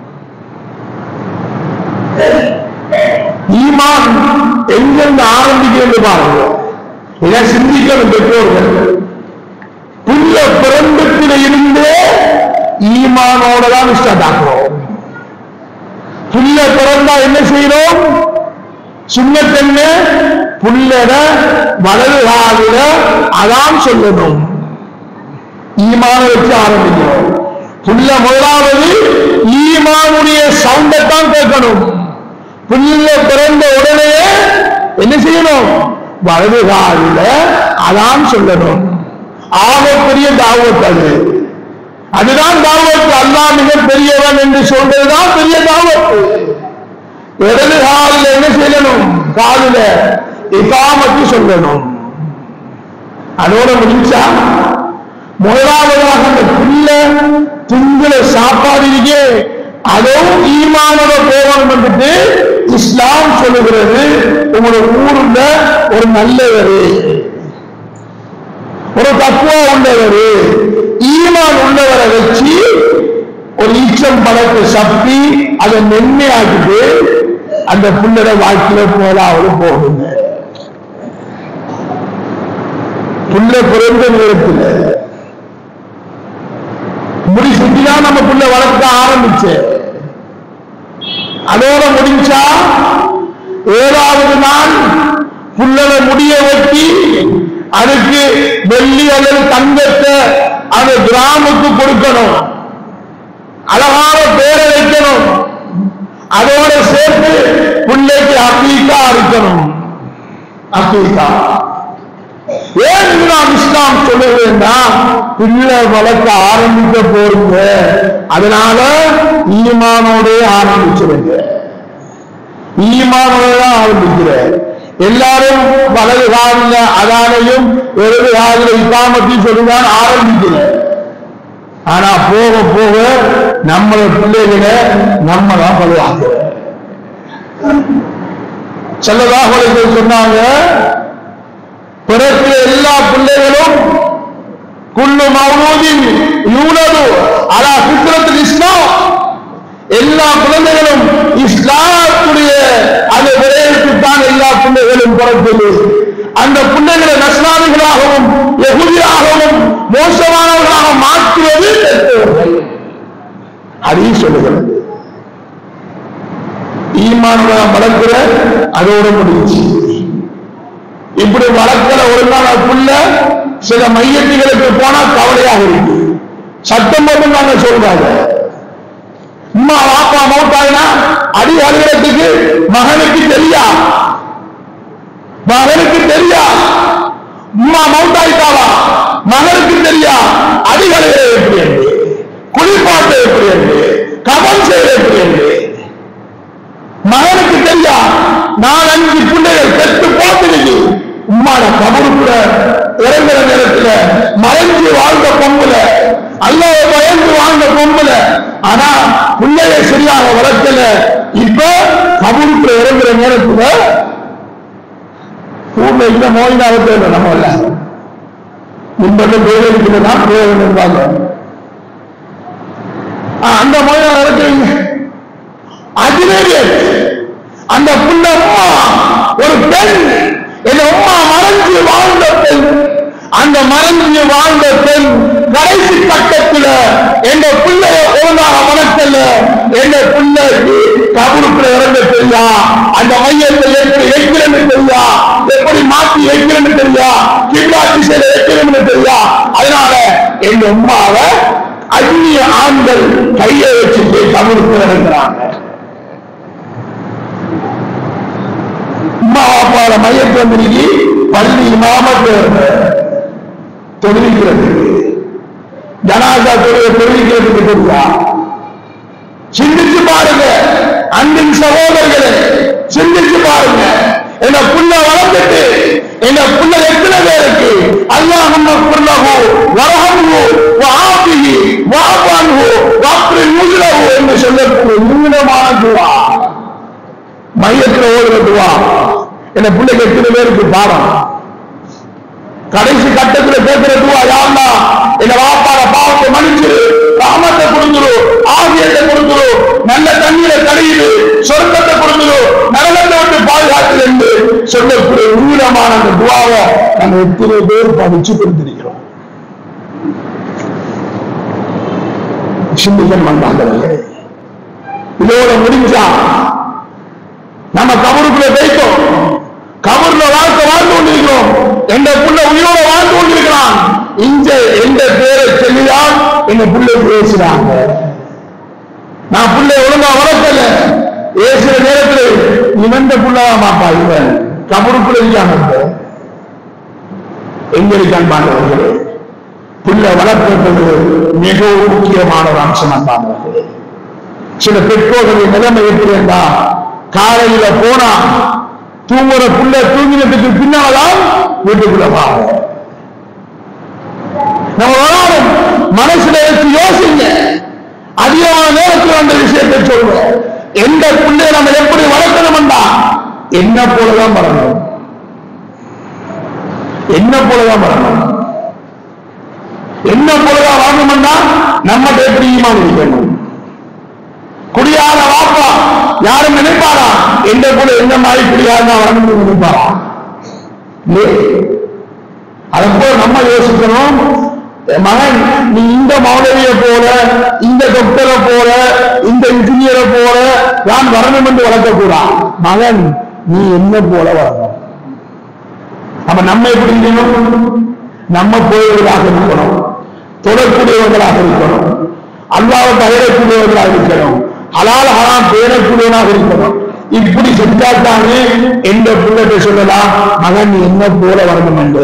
Speaker 2: ஈமான் எங்கிருந்து ஆரம்பிக்கிறது பாருங்க இதை சிந்திக்கணும் பெற்றோர்கள் புள்ள பிறந்தத்தில் இருந்தே ஈமானோட தான் ஸ்டார்ட் ஆக்குறோம் புள்ள பிறந்தா என்ன செய்யறோம் சுண்ணத்தென்ன புள்ளட வலது காலில அதான் சொல்லணும் ஈமான வச்சு ஆரம்பிக்கிறோம் புள்ள முதலாவது ஈமானுடைய சவுண்டத்தான் கேட்கணும் புள்ள பிறந்த உடனே என்ன செய்யணும் வலது காலில அதான் சொல்லணும் ஆகப்பெரிய தாவத் அது அதுதான் தாவத் அல்லாஹ் மிக பெரியவன் என்று சொல்றதுதான் பெரிய தாவத் இடது காலில் என்ன செய்யணும் காலில இகாமத்து சொல்லணும் அதோட முடிஞ்சா முதலாவதாக அந்த புள்ள திங்குல சாப்பாடு இருக்கே அதுவும் ஈமானோட போகணும் வந்துட்டு இஸ்லாம் சொல்லுகிறது உங்களோட ஊருல ஒரு நல்லவர் ஒரு தக்குவா உள்ளவர் ஈமான் உள்ளவரை வச்சு ஒரு ஈச்சம் பழத்தை சப்பி அதை மென்மையாக்கிட்டு அந்த புள்ளட வாழ்க்கையில போலாவது போகுங்க புள்ள பிறந்த நேரத்தில் முடி சுத்திதான் நம்ம புள்ள வளர்க்க ஆரம்பிச்சு அதோட முடிஞ்சா ஏழாவது நாள் புள்ளனை முடிய வெட்டி அதுக்கு வெள்ளி அல்லது தங்கத்தை அந்த கிராமுக்கு கொடுக்கணும் அழகான பேரை வைக்கணும் அதோட சேர்த்து பிள்ளைக்கு அக்கீக்கா அறுக்கணும் அக்கீக்கா ஏன் இது நாம் இஸ்லாம் சொல்லுவேன்னா பிள்ளை வளர்க்க ஆரம்பிக்க போறீங்க அதனால ஈமானோட ஆரம்பிச்சிருங்க ஈமானோட தான் ஆரம்பிக்கிற எல்லாரும் வலது காலில் அதானையும் இடது காலில் இக்காமத்தையும் சொல்லிதான் ஆரம்பிக்கிறேன் ஆனா போக போக நம்மள பிள்ளைகளை நம்ம தான் பழுவாக்குறோம் செல்லதாக சொன்னாங்க பிறக்கிற எல்லா பிள்ளைகளும் குள்ளு மௌலூதின் யூனது அலா ஃபித்ரத்துல் இஸ்லாம் எல்லா குழந்தைகளும் இஸ்லாத்துடைய அந்த விடயத்துத்தான் எல்லா பிள்ளைகளும் பிறக்குது அந்த பிள்ளைகளை நஸ்லாமிகளாகவும் எகுதியாகவும் மோசமானவர்களாக மாற்றுவது பெற்றோர்கள் அதையும் சொல்லுகிறது ஈமான் வளர்க்கிற அதோட முடிஞ்சு இப்படி வளர்க்கிற ஒரு நாள் புள்ள சில மையத்துகளுக்கு போனா கவலையாக இருக்கு சட்டம் மட்டும் நாங்க சொல்றாங்க அம்மா வாப்பா மௌத்தாயினா அடி அழுகிறதுக்கு மகனுக்கு தெரியா மகனுக்கு தெரியா அம்மா மௌத்தாயிட்டாவா மகனுக்கு தெரியா அடிகளை எப்படி என்று குளிப்பாட்டு எப்படி என்று கவன் செய்ய எப்படி என்று மகனுக்கு தெரியா நாலஞ்சு பிள்ளைகள் செத்து போட்டுருக்கு உம்மாட கபருக்குள்ள இறங்குற நேரத்துல மறைஞ்சு வாழ்ந்த பொம்புல அல்லாஹ் பயந்து வாழ்ந்த பொம்புல ஆனா பிள்ளைய சரியாக வளர்க்கல இப்ப கபருக்குள்ள இறங்குற நேரத்துல ஊர்ல இந்த நோயினால தேவை நம்ம இல்ல இன்பத்தை பேரடிக்கிறதா பிரயோஜனம் இருந்தாங்க அந்த நோயினால இறக்குறீங்க அஜினேரியன் அந்த புள்ள அம்மா ஒரு பெண் என் அம்மா மறைஞ்சு வாழ்ந்த பெண் அந்த மறைஞ்சு வாழ்ந்த பெண் கடைசி கட்டத்துல எங்க பிள்ளைய ஒழுங்காக வளர்க்கல எங்க பிள்ளைக்கு கபருக்குள்ள இறங்க தெரியா அந்த மையத்தை எப்படி வைக்கிறேன்னு தெரியா எப்படி மாத்தி வைக்கிறேன்னு தெரியா கிப்லா திசையில வைக்கிறேன்னு தெரியா அதனால எங்க அம்மாவை அந்நிய ஆண்கள் கையை வச்சுட்டு கபருக்குள்ள இறங்குறாங்க அம்மா அப்பாவோட மையத்தை வந்து பள்ளி இமாமத்து தொழில்கிறதுக்கு ஜனாதா தொழிலை தொழில்கிறதுக்கு தெரியா சிந்திச்சு பாருங்க அன்பின் சகோதரர்களே சிந்திச்சு பாருங்க என்ன புள்ள வளர்ந்துட்டு என்ன புள்ள எத்தனை பேருக்கு அல்லாஹும் புல்லஹு வரஹம்ஹு வஆபிஹி வஅஃபன்ஹு வஅஃபில் முஜ்லஹு என்று சொல்லக்கூடிய நீளமான துவா மையத்தில் ஓடுற துவா என்ன பிள்ளைக்கு எத்தனை பேருக்கு பாடம் கடைசி கட்டத்தில் கேட்கிற துவா யாருன்னா என்ன வாப்பாட பாவத்தை மன்னிச்சிரு ராமத்தை கொடுத்துரு ஆகியத்தை கொடுத்துரு நல்ல தண்ணீரை கடையுது சொர்க்கத்தை கொடுத்துரு நரகத்தை விட்டு பாதுகாத்து என்று சொல்லக்கூடிய உயிரமான அந்த துவாவை நம்ம எத்தனை பேர் படிச்சு கொடுத்திருக்கிறோம் சிந்திக்கன் வந்தாங்களே இதோட முடிஞ்சா நம்ம கபருக்குள்ள வைத்தோம் கபர்ல வாழ்க்கை வாழ்ந்து கொண்டிருக்கிறோம் எந்த புள்ள உயிரோட வாழ்ந்து கொண்டிருக்கிறான் இங்க எந்த பேரை சொல்லிதான் எங்க புள்ளை பேசுறாங்க நான் புள்ளை ஒழுங்கா வளர்க்கல பேசுற நேரத்தில் இவன் புள்ளதான் மாப்பா இவன் கபருக்குள்ள இருக்காங்க எங்க இருக்கான் பாண்டவர்களே புள்ள வளர்ப்பது மிகவும் முக்கியமான ஒரு அம்சம் அன்பானவர்களே சில பெற்றோர்களின் நிலைமை எப்படி இருந்தா காலையில போனா தூங்குற புள்ள தூங்கினதுக்கு பின்னால்தான் வீட்டுக்குள்ள வாங்க நம்ம வராலும் மனசுல வச்சு யோசிங்க அதிகமான நேரத்தில் அந்த விஷயத்தை சொல்றோம் எந்த புள்ளைய நம்ம எப்படி வளர்க்கணும்டா என்ன போலதான் வரணும் என்ன போலதான் வரணும் என்ன போலதான் வரணும்னா நம்ம எப்படி ஈமான் இருக்கணும் குடியார வாப்பா யாரும் நினைப்பாரா எந்த கூட எந்த மாதிரி குடியாரா வரணும்னு நினைப்பாரா அதை போல நம்ம யோசிக்கணும் மகன் நீ இந்த மௌலவியை போல இந்த டாக்டரை போல இந்த இன்ஜினியரை போல நான் வரணும் என்று வளர்க்கக்கூடாது மகன் நீ என்ன போல வரணும் அப்ப நம்ம எப்படி இருக்கணும் நம்ம போயவர்களாக இருக்கணும் தொடரக்கூடியவர்களாக இருக்கணும் அல்லாவை பயிரக்கூடியவர்களாக இருக்கணும் ஹலால் ஹராம் பேரக்கூடியவனாக இருக்கணும் இப்படி செஞ்சாத்தானே எந்த பிள்ளைகிட்ட சொல்லலாம் மகன் நீ என்ன போல வரணும் என்று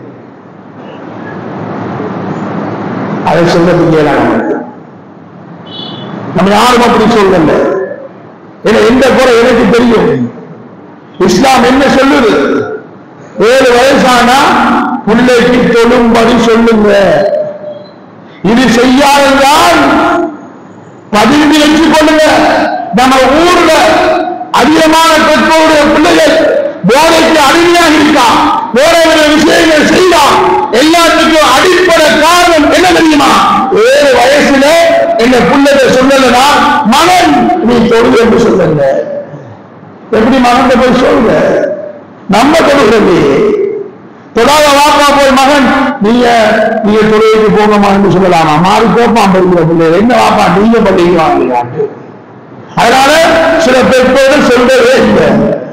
Speaker 2: அதை சொல்றதுக்கு இயலாம இருக்கு. நம்ம யாரும் அப்படி சொல்லல ஏன்னா எந்த குறை எனக்கு தெரியும் இஸ்லாம் என்ன சொல்லுது ஏழு வயசானா பிள்ளைக்கு தொழும்படி சொல்லுங்க இது செய்யாததால் பதிவு வச்சு கொள்ளுங்க நம்ம ஊர்ல அதிகமான பெற்றோருடைய பிள்ளைகள் போதைக்கு அடிமையாக இருக்கான் வேற வேற விஷயங்கள் செய்யலாம் எல்லாத்துக்கும் அடிப்படை காரணம் என்ன தெரியுமா ஏழு வயசுல என்ன பிள்ளைங்க சொல்லலனா மகன் நீ தொழுது என்று சொல்லுங்க எப்படி மகன் போய் சொல்லுங்க நம்ம தொழுகிறது தொடாத வாப்பா போய் மகன் நீங்க நீங்க தொழிலுக்கு போங்கம்மா என்று சொல்லலாமா மாறி போப்பான் படிக்கிற பிள்ளைகள் என்ன வாப்பா நீங்க பள்ளிக்கு வாங்கலான்ட்டு அதனால சில பெற்றோர்கள் சொல்றதே இல்லை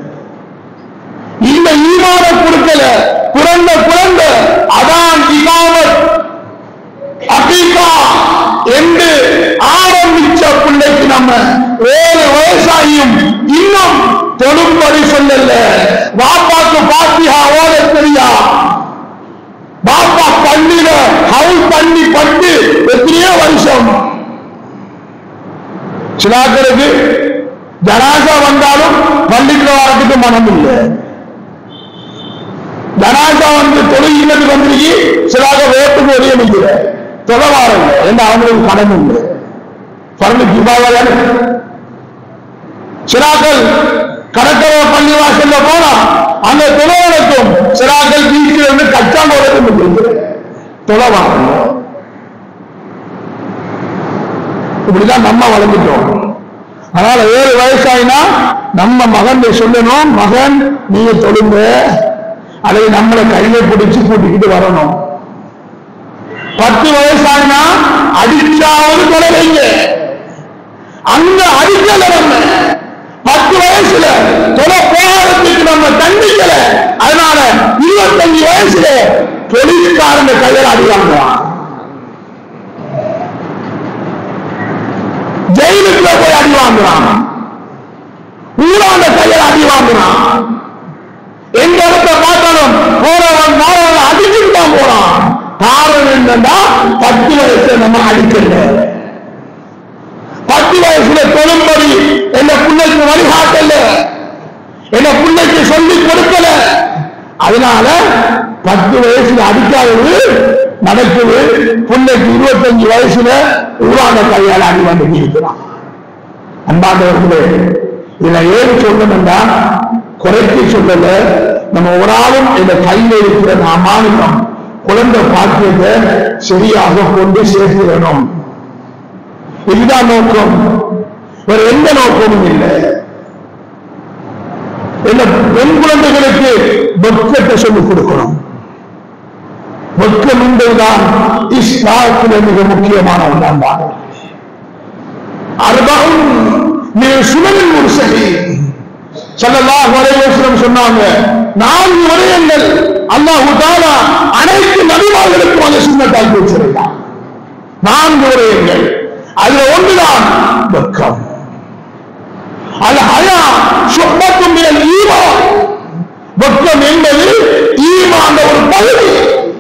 Speaker 2: இந்த ஈமான கொடுக்கல பிறந்த குழந்தை அதான் இமாமத் அபிகா என்று ஆரம்பிச்ச பிள்ளைக்கு நம்ம ஏழு வயசாகியும் இன்னும் தொடும்படி சொல்லல வாப்பாக்கு பாத்தியா ஓட தெரியா பாப்பா பள்ளியில ஹவுஸ் பண்ணி பட்டு எத்தனையோ வருஷம் சிலாக்களுக்கு ஜனாசா வந்தாலும் பள்ளிக்கு வரதுக்கு மனம் இல்லை ஜனாசா வந்து தொழுகிறது வந்துருக்கு சிலாக ரோட்டுக்கு வெளியே நிற்கிற தொலைவாரங்க என்ன அவங்களுக்கு கடன் உண்டு பரந்து கிபாவலன் சிலாக்கள் கடற்கரை பள்ளி வாசல்ல போனா அந்த தொலைவனுக்கும் சிலாக்கள் பீச்சில் இருந்து கச்சாங்கோடக்கும் தொலைவாரங்க இப்படிதான் நம்ம வளர்ந்துட்டோம் அதனால ஏழு வயசாயினா நம்ம மகன் சொல்லணும் மகன் நீங்க தொழுங்க அல்லது நம்மளை கையில பிடிச்சு கூட்டிக்கிட்டு வரணும் பத்து வயசாயினா அடிச்சாவது தொலைவைங்க அங்க அடிக்கல நம்ம பத்து வயசுல தொலை போகிறதுக்கு நம்ம தண்டிக்கல அதனால இருபத்தஞ்சு வயசுல போலீஸ்காரங்க கையில் அடி வாங்குவான் ஜெயிலுக்குள்ள போய் அடி வாங்குறான் ஊராண்ட கையில் அடி வாங்குறான் எங்க இடத்த பார்த்தாலும் போறவன் மாறவன் அடிச்சுட்டு தான் போறான் காரணம் என்னன்னா பத்து வயசுல நம்ம அடிக்கல பத்து வயசுல தொழும்படி என்ன பிள்ளைக்கு வழிகாட்டல என்ன பிள்ளைக்கு சொல்லி கொடுக்கல அதனால பத்து வயசுல அடிக்காதது நடக்குது பிள்ளைக்கு இருபத்தஞ்சு வயசுல ஊரான கையால் அடி வந்து இருக்கிறான் அன்பாண்டவர்களே இதுல ஏன் சொல்லணும்னா குறைத்து சொல்லல நம்ம ஒரு ஆளும் இந்த கையில் இருக்கிற மாநிலம் குழந்தை பாக்கியத்தை சரியாக கொண்டு சேர்க்கிறணும் இதுதான் நோக்கம் வேற எந்த நோக்கமும் இல்லை இந்த பெண் குழந்தைகளுக்கு வெட்கத்தை சொல்லிக் கொடுக்கணும் வெட்கம் என்பதுதான் இஸ்லாத்தில் மிக முக்கியமான ஒன்றான் அர்பகம் நீ சுமனின் ஒரு சரி சல்லல்லாஹு அலைஹி வஸல்லம் சொன்னாங்க நான்கு விடயங்கள் அல்லாஹ் தஆலா அனைத்து நபிமார்களுக்கும் அந்த சுண்ணத்தாக்கி வச்சிருக்கான் நான்கு விடயங்கள் அதுல ஒன்றுதான் வெட்கம் அது ஹயா சுப்பத்தும் மினல் ஈமான் வெட்கம் என்பது ஈமான் ஒரு பகுதி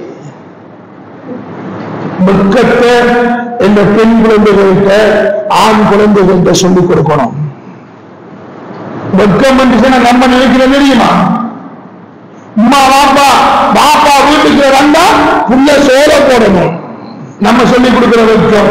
Speaker 2: வெட்கத்தை இந்த பெண் குழந்தைகள்கிட்ட ஆண் குழந்தைகள்கிட்ட சொல்லிக் கொடுக்கணும் வெட்கம் என்று சொன்னா நம்ம நினைக்கிறது தெரியுமா அம்மா பாப்பா பாப்பா வீட்டுக்கு வந்தா புள்ள சோற போடணும் நம்ம சொல்லி கொடுக்கிற வெட்கம்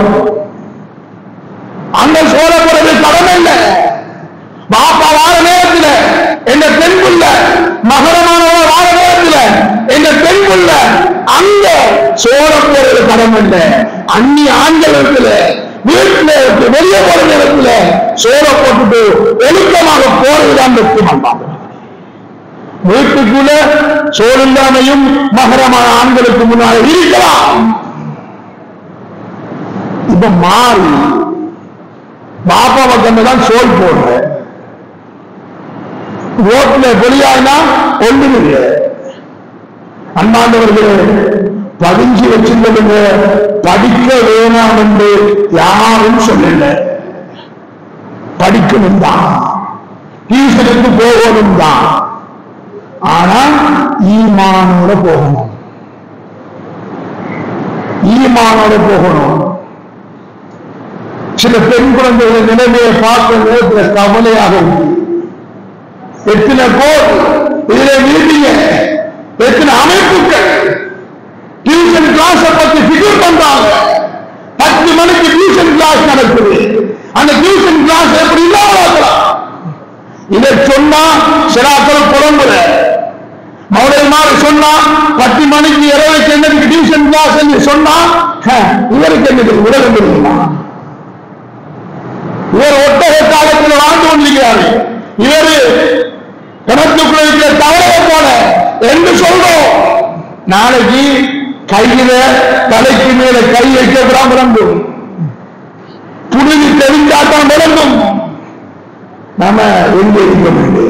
Speaker 2: அந்த சோற போடுறது கடமை இல்லை பாப்பா வார நேரத்தில் எந்த பெண் புள்ள மகரமானவர் வார நேரத்தில் எந்த பெண் புள்ள அங்க சோற போடுறது கடமை இல்லை அந்நி ஆண்கள் இடத்துல வீட்டுல இருக்கு வெளியே போற நேரத்துல சோற போட்டுட்டு ஒழுக்கமாக போறதுதான் வெற்றி வீட்டுக்குள்ள சோறு இல்லாமையும் மகரமான ஆண்களுக்கு முன்னால இருக்கலாம் இப்ப மாறி பாப்பா பக்கம் தான் சோல் போடுற ரோட்ல வெளியாயினா ஒண்ணும் இல்லை அன்பாண்டவர்களே பதிஞ்சு வச்சிருந்தவங்க படிக்க வேணாம் என்று யாரும் சொல்லல படிக்கணும் தான் டியூஷனுக்கு போகணும் தான் ஆனா ஈமானோட போகணும் ஈமானோட போகணும் சில பெண் குழந்தைகள் நிலைமையை பார்க்க நேரத்தில் கவலையாக இருக்கு எத்தனை கோர் இதுல மீட்டிங்க எத்தனை அமைப்புகள் டியூஷன் கிளாஸ் பத்தி ஃபிகர் பண்றாங்க பத்து மணிக்கு டியூஷன் கிளாஸ் நடக்குது அந்த டியூஷன் கிளாஸ் எப்படி இல்லாம ஆக்கலாம் இதை சொன்னா சிலாக்கள் புலம்புற மௌலைமாறு சொன்னா பத்து மணிக்கு இரவுக்கு என்னதுக்கு டியூஷன் கிளாஸ் என்று சொன்னா ஹ, இவருக்கு என்னது உலகம் தெரியுமா இவர் ஒட்டக காலத்தில் வாழ்ந்து கொண்டிருக்கிறாரு இவரு கிணத்துக்குள்ள இருக்கிற தவறையை போல என்று சொல்றோம் நாளைக்கு கையில தலைக்கு மேல கை வைக்க விளம்பரம் புழுதி தெரிஞ்சாதான் விளங்கும் நாம எங்க இருக்க வேண்டும்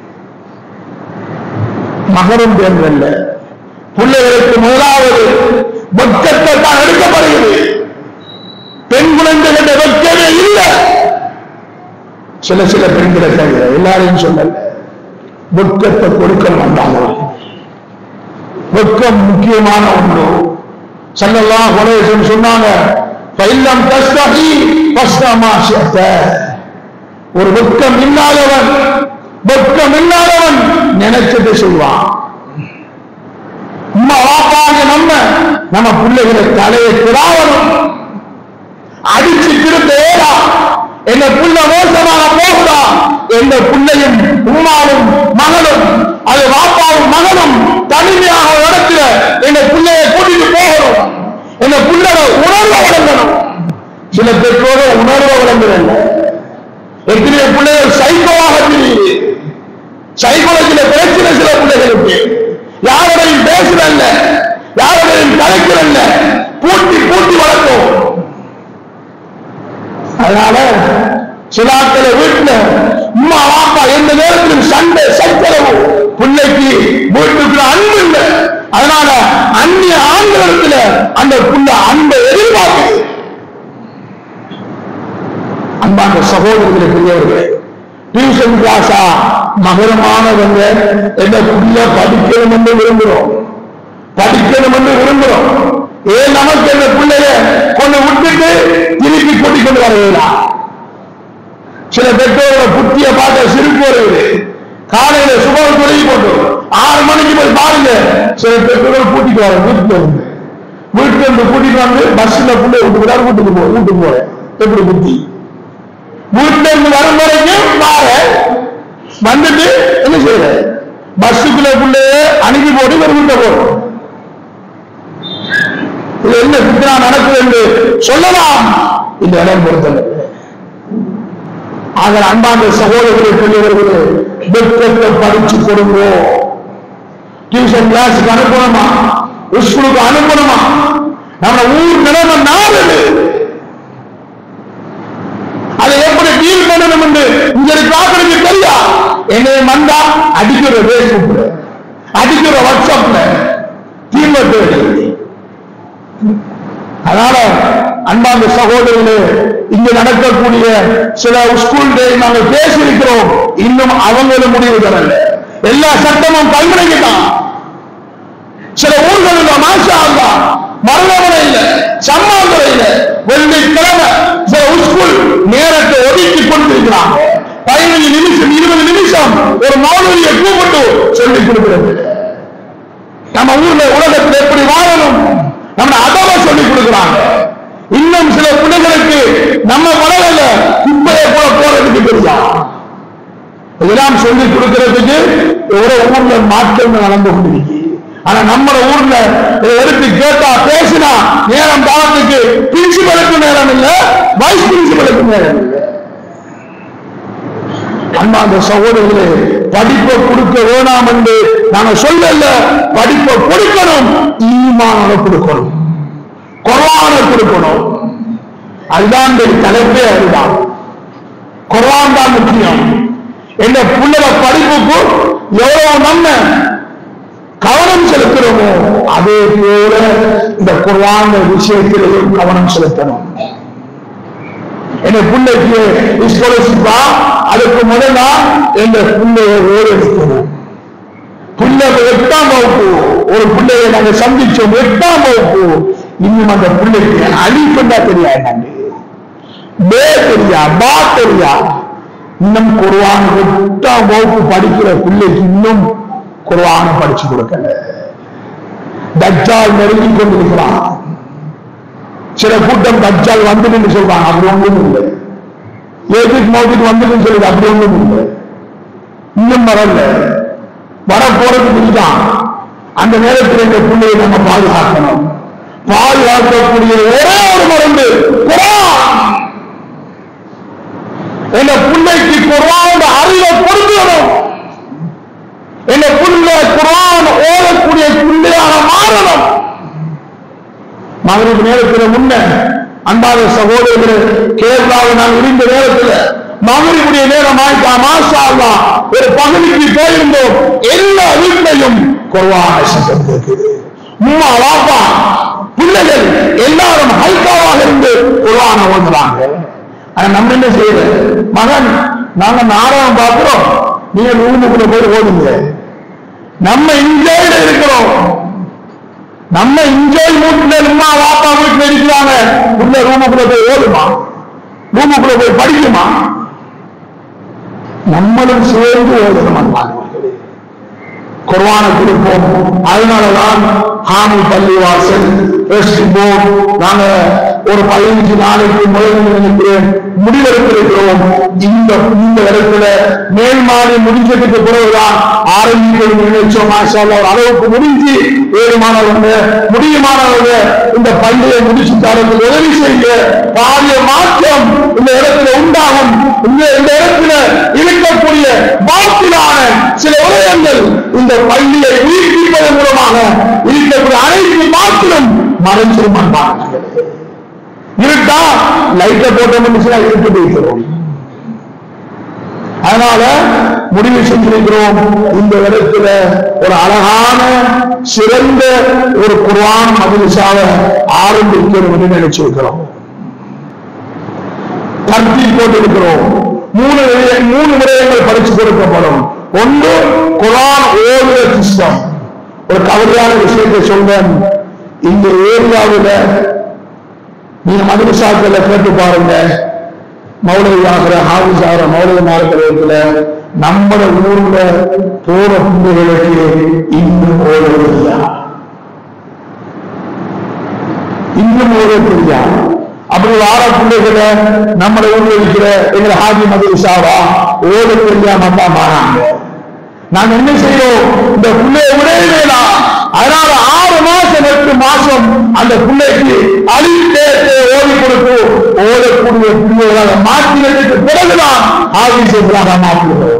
Speaker 2: மகரும் தேர்ந்தல்ல பிள்ளைகளுக்கு முதலாவது வெட்கத்தை தான் எடுக்கப்படுகிறது பெண் குழந்தைகள் வெட்கமே இல்லை சில சில பெண்களை தவிர எல்லாரையும் சொல்லல வெட்கத்தை கொடுக்க மாட்டாங்க வெட்கம் முக்கியமான ஒன்று சல்லல்லாஹு அலைஹி வஸல்லம் சொன்னாங்க ஃபைல்லம் தஸ்தஹி ஃபஸ்தமா ஷிஅத ஒரு வெட்கம் இல்லாதவன் வெட்கம் இல்லாதவன் நினைச்சதை செய்வான் உம்மா வாப்பாங்க நம்ம நம்ம பிள்ளைகளை தலையை திராவணும் அடிச்சு திருத்த ஏதா என்ன புள்ள மோசமாக போகுதா எந்த பிள்ளையும் உம்மாவும் மகளும் அது வாப்பாவும் மகனும் தனிமையாக ஒரு இடத்துல எங்க பிள்ளைய கூட்டிட்டு போகணும் எங்க பிள்ளைய உணர்வை வழங்கணும் சில பெற்றோர உணர்வை வழங்குறதில்லை எத்தனையோ பிள்ளைகள் சைக்கோவாக தெரியுது சைக்காலஜில பிரச்சனை சில பிள்ளைகளுக்கு யாரோடையும் பேசுறல்ல யாரோடையும் கலைக்கிறல்ல பூட்டி பூட்டி வளர்க்கும் அதனால சிலாக்கள வீட்டுல அம்மா வாப்பா எந்த நேரத்திலும் சண்டை சச்சரவு பிள்ளைக்கு வீட்டுக்குள்ள அன்பு இல்லை அதனால அந்நிய ஆண்களிடத்துல அந்த புள்ள அன்பை எதிர்பார்க்குது அன்பான சகோதரர்களே பெரியவர்களே டியூஷன் கிளாஸா மகரமானவங்க என்ன புள்ள படிக்கணும் என்று விரும்புகிறோம் படிக்கணும் என்று விரும்புகிறோம் ஏன் நமக்கு என்ன பிள்ளைய கொண்டு விட்டுட்டு திருப்பி கூட்டிக் கொண்டு வரலாம் சில பெற்றோரோட புத்திய பார்த்த சிரிப்பு வருவது காலையில சுபம் தொழில் போட்டு ஆறு மணிக்கு போய் பாருங்க சில பெற்றோர்கள் கூட்டிட்டு வர வீட்டுக்கு வந்து வீட்டுக்கு வந்து கூட்டிட்டு வந்து பஸ்ல புள்ளை விட்டு வீட்டுக்கு போ வீட்டுக்கு போறேன் எப்படி புத்தி வீட்டுல இருந்து வரும் வரைக்கும் வார வந்துட்டு என்ன செய்யற பஸ்ஸுக்குள்ள புள்ளைய அணுகி போட்டு ஒரு வீட்டை போறோம் இது என்ன சித்தனா நடக்குது என்று சொல்லலாம் இந்த இடம் பொறுத்தது ஆக அன்பாந்த சகோதரர்களை பெரியவர்களே வெற்றத்தை படிச்சு கொடுங்க டியூஷன் கிளாஸுக்கு அனுப்பணுமா ஸ்கூலுக்கு அனுப்பணுமா நம்ம ஊர் நிலைமை நாடு அதை எப்படி டீல் பண்ணணும் என்று இங்க இருக்கிறவங்களுக்கு தெரியா என்னை வந்தா அடிக்கிற பேஸ்புக்ல அடிக்கிற வாட்ஸ்அப்ல தீர்வு அதனால அன்பார்ந்த சகோதரர்களே இங்க நடக்கக்கூடிய சில ஸ்கூல் டே நாங்கள் பேசியிருக்கிறோம் இன்னும் அவங்களும் முடிவு தரல எல்லா சட்டமும் பல்முனைக்கு தான் சில ஊர்களில் மாஷா அல்லா மருதமனையில சம்மாந்துறையில வெள்ளிக்கிழமை சில ஸ்கூல் நேரத்தை ஒதுக்கி கொண்டிருக்கிறாங்க பதினஞ்சு நிமிஷம் இருபது நிமிஷம் ஒரு மாணவியை கூப்பிட்டு சொல்லிக் கொடுக்கிறது நம்ம ஊர்ல உலகத்தில் எப்படி வாழணும் நம்ம அதவ சொல்லிக் கொடுக்கிறாங்க இன்னும் சில பிள்ளைகளுக்கு நம்ம வளரல குப்பையை போல போறதுக்கு தெரியா இதெல்லாம் சொல்லிக் கொடுக்கிறதுக்கு ஒரு ஊர்ல மாற்றம் நடந்து கொண்டிருக்கு ஆனா நம்ம ஊர்ல இதை எடுத்து கேட்டா பேசினா நேரம் காலத்துக்கு பிரின்சிபலுக்கு நேரம் இல்ல வைஸ் பிரின்சிபலுக்கு நேரம் இல்லை அன்பாந்த சகோதரர்களே படிப்பை கொடுக்க வேணாம் என்று நாங்க சொல்லல படிப்பை கொடுக்கணும் ஈமான கொடுக்கணும் குரான கொடுக்கணும் அதுதான் இந்த தலைப்பே அதுதான் குரான் தான் முக்கியம் என்ன பிள்ளைல படிப்புக்கு எவ்வளவு நம்ம கவனம் செலுத்துறோமோ அதே போல இந்த குர்ஆன் விஷயத்திலையும் கவனம் செலுத்தணும் என் பிள்ளைக்கு ஸ்காலர்ஷிப்பா அதுக்கு முதல்ல என் பிள்ளைய ஓரெடுக்கணும் பிள்ளை எட்டாம் வகுப்பு ஒரு பிள்ளையை நாங்க சந்திச்சோம் எட்டாம் வகுப்பு இன்னும் அந்த பிள்ளைக்கு அழிப்பண்டா தெரியா என்னன்னு பே தெரியா பா தெரியா இன்னும் குர்ஆன் எட்டாம் வகுப்பு படிக்கிற பிள்ளைக்கு இன்னும் குர்ஆன படிச்சு கொடுக்கல தஜ்ஜால் நெருங்கி கொண்டிருக்கிறான் சில கூட்டம் தஜ்ஜால் வந்துன்னு சொல்றாங்க அப்படி ஒன்றும் இல்லை ஏதிக் மௌதிக் வந்துன்னு சொல்லுது அப்படி ஒன்றும் இல்லை இன்னும் வரல வரப்போறது இதுதான் அந்த நேரத்தில் இந்த பிள்ளையை நம்ம பாதுகாக்கணும் பாதுகாக்கக்கூடிய ஒரே ஒரு மருந்து குரான் என் பிள்ளைக்கு குரான் அறிவை கொடுக்கணும் என் பிள்ளை குரான் ஓதக்கூடிய பிள்ளையாக மாறணும் மகனுக்கு நேரத்தில் முன்ன அன்பாத சகோதரர்களே கேரளாவில் நான் இருந்த நேரத்தில் மகனுடைய நேரம் ஆயிட்டா மாசா அல்லாஹ், ஒரு பகுதிக்கு போயிருந்தோம் எல்லா வீட்லையும் குர்ஆன சத்தம் கேட்குது உம்மா வாப்பா பிள்ளைகள் எல்லாரும் ஹைக்காவாக இருந்து குர்ஆன ஓதுறாங்க ஆனா நம்ம என்ன செய்யறது மகன் நாங்க நாடகம் பார்க்கிறோம் நீங்க ரூமுக்குள்ள போய் ஓடுங்க நம்ம இங்கேயே இருக்கிறோம் நம்ம என்ஜாய் மூட்டுல அம்மா வாப்பா வீட்டுல இருக்கிறாங்க உள்ள ரூமுக்குள்ள போய் ஓடுமா ரூமுக்குள்ள போய் படிக்குமா நம்மளும் சேர்ந்து ஓடணும் அன்பானவர்களே குர்ஆனை கொடுப்போம் அதனாலதான் ஹாமி பள்ளிவாசல் ரெஸ்ட் போர்ட் நாங்க ஒரு பதினஞ்சு நாளைக்கு முதல் நினைக்கிறேன் முடிவெடுத்திருக்கிறோம் இந்த இந்த இடத்துல மேல் மாடி முடிஞ்சதுக்கு பிறகுதான் ஆரம்பிக்கணும் நினைச்சோம் மாஷா அல்லாஹ், ஒரு அளவுக்கு முடிஞ்சு ஏழுமானவங்க முடியுமானவங்க இந்த பள்ளியை முடிச்சு தரதுக்கு உதவி செய்ய பாரிய மாற்றம் இந்த இடத்துல உண்டாகும் இந்த இந்த இடத்துல இருக்கக்கூடிய பாத்திலான சில உலகங்கள் இந்த பள்ளியை உயிர்ப்பிப்பதன் மூலமாக இருக்கக்கூடிய அனைத்து மாத்திரம் மறைஞ்சிரும் அன்பார்கள் இருட்டா லைட்டை போட்டோம்னு இருட்டு போய்க்கிறோம் அதனால முடிவு செஞ்சிருக்கிறோம் இந்த இடத்துல ஒரு அழகான சிறந்த ஒரு குர்ஆன் மதரசாவை ஆரம்பிக்கணும் என்று நினைச்சிருக்கிறோம் கருத்தில் போட்டிருக்கிறோம் மூணு விடய- மூணு விடயங்கள் படிச்சு கொடுக்கப்படும் ஒன்று குரான் ஓதுற சிஸ்டம் ஒரு கவலையான விஷயத்தை சொல்றேன் இந்த ஏரியாவில் நீங்க மதுரசாக்களை கேட்டு பாருங்க மௌலவி ஆகிற ஹாபிஸ் ஆகிற மௌலவி மார்க்கிறதுல நம்ம ஊர்ல போற பிள்ளைகளுக்கு இன்னும் ஓடுவதில்லை இன்னும் ஓட தெரியா அப்படி வார பிள்ளைகளை நம்ம ஊர்ல இருக்கிற எங்க ஹாஜி மதுரசாவா ஓட தெரியாம தான் மாறாங்க நாங்க என்ன செய்யறோம் இந்த பிள்ளைய விடையிலாம் அதனால ஆறு மாசம் எட்டு மாசம் அந்த பிள்ளைக்கு அழித்தே ஓடி கொடுத்து ஓடக்கூடிய பிள்ளைகளாக மாற்றினதுக்கு பிறகுதான் ஆபீஸாக மாற்றுகிறோம்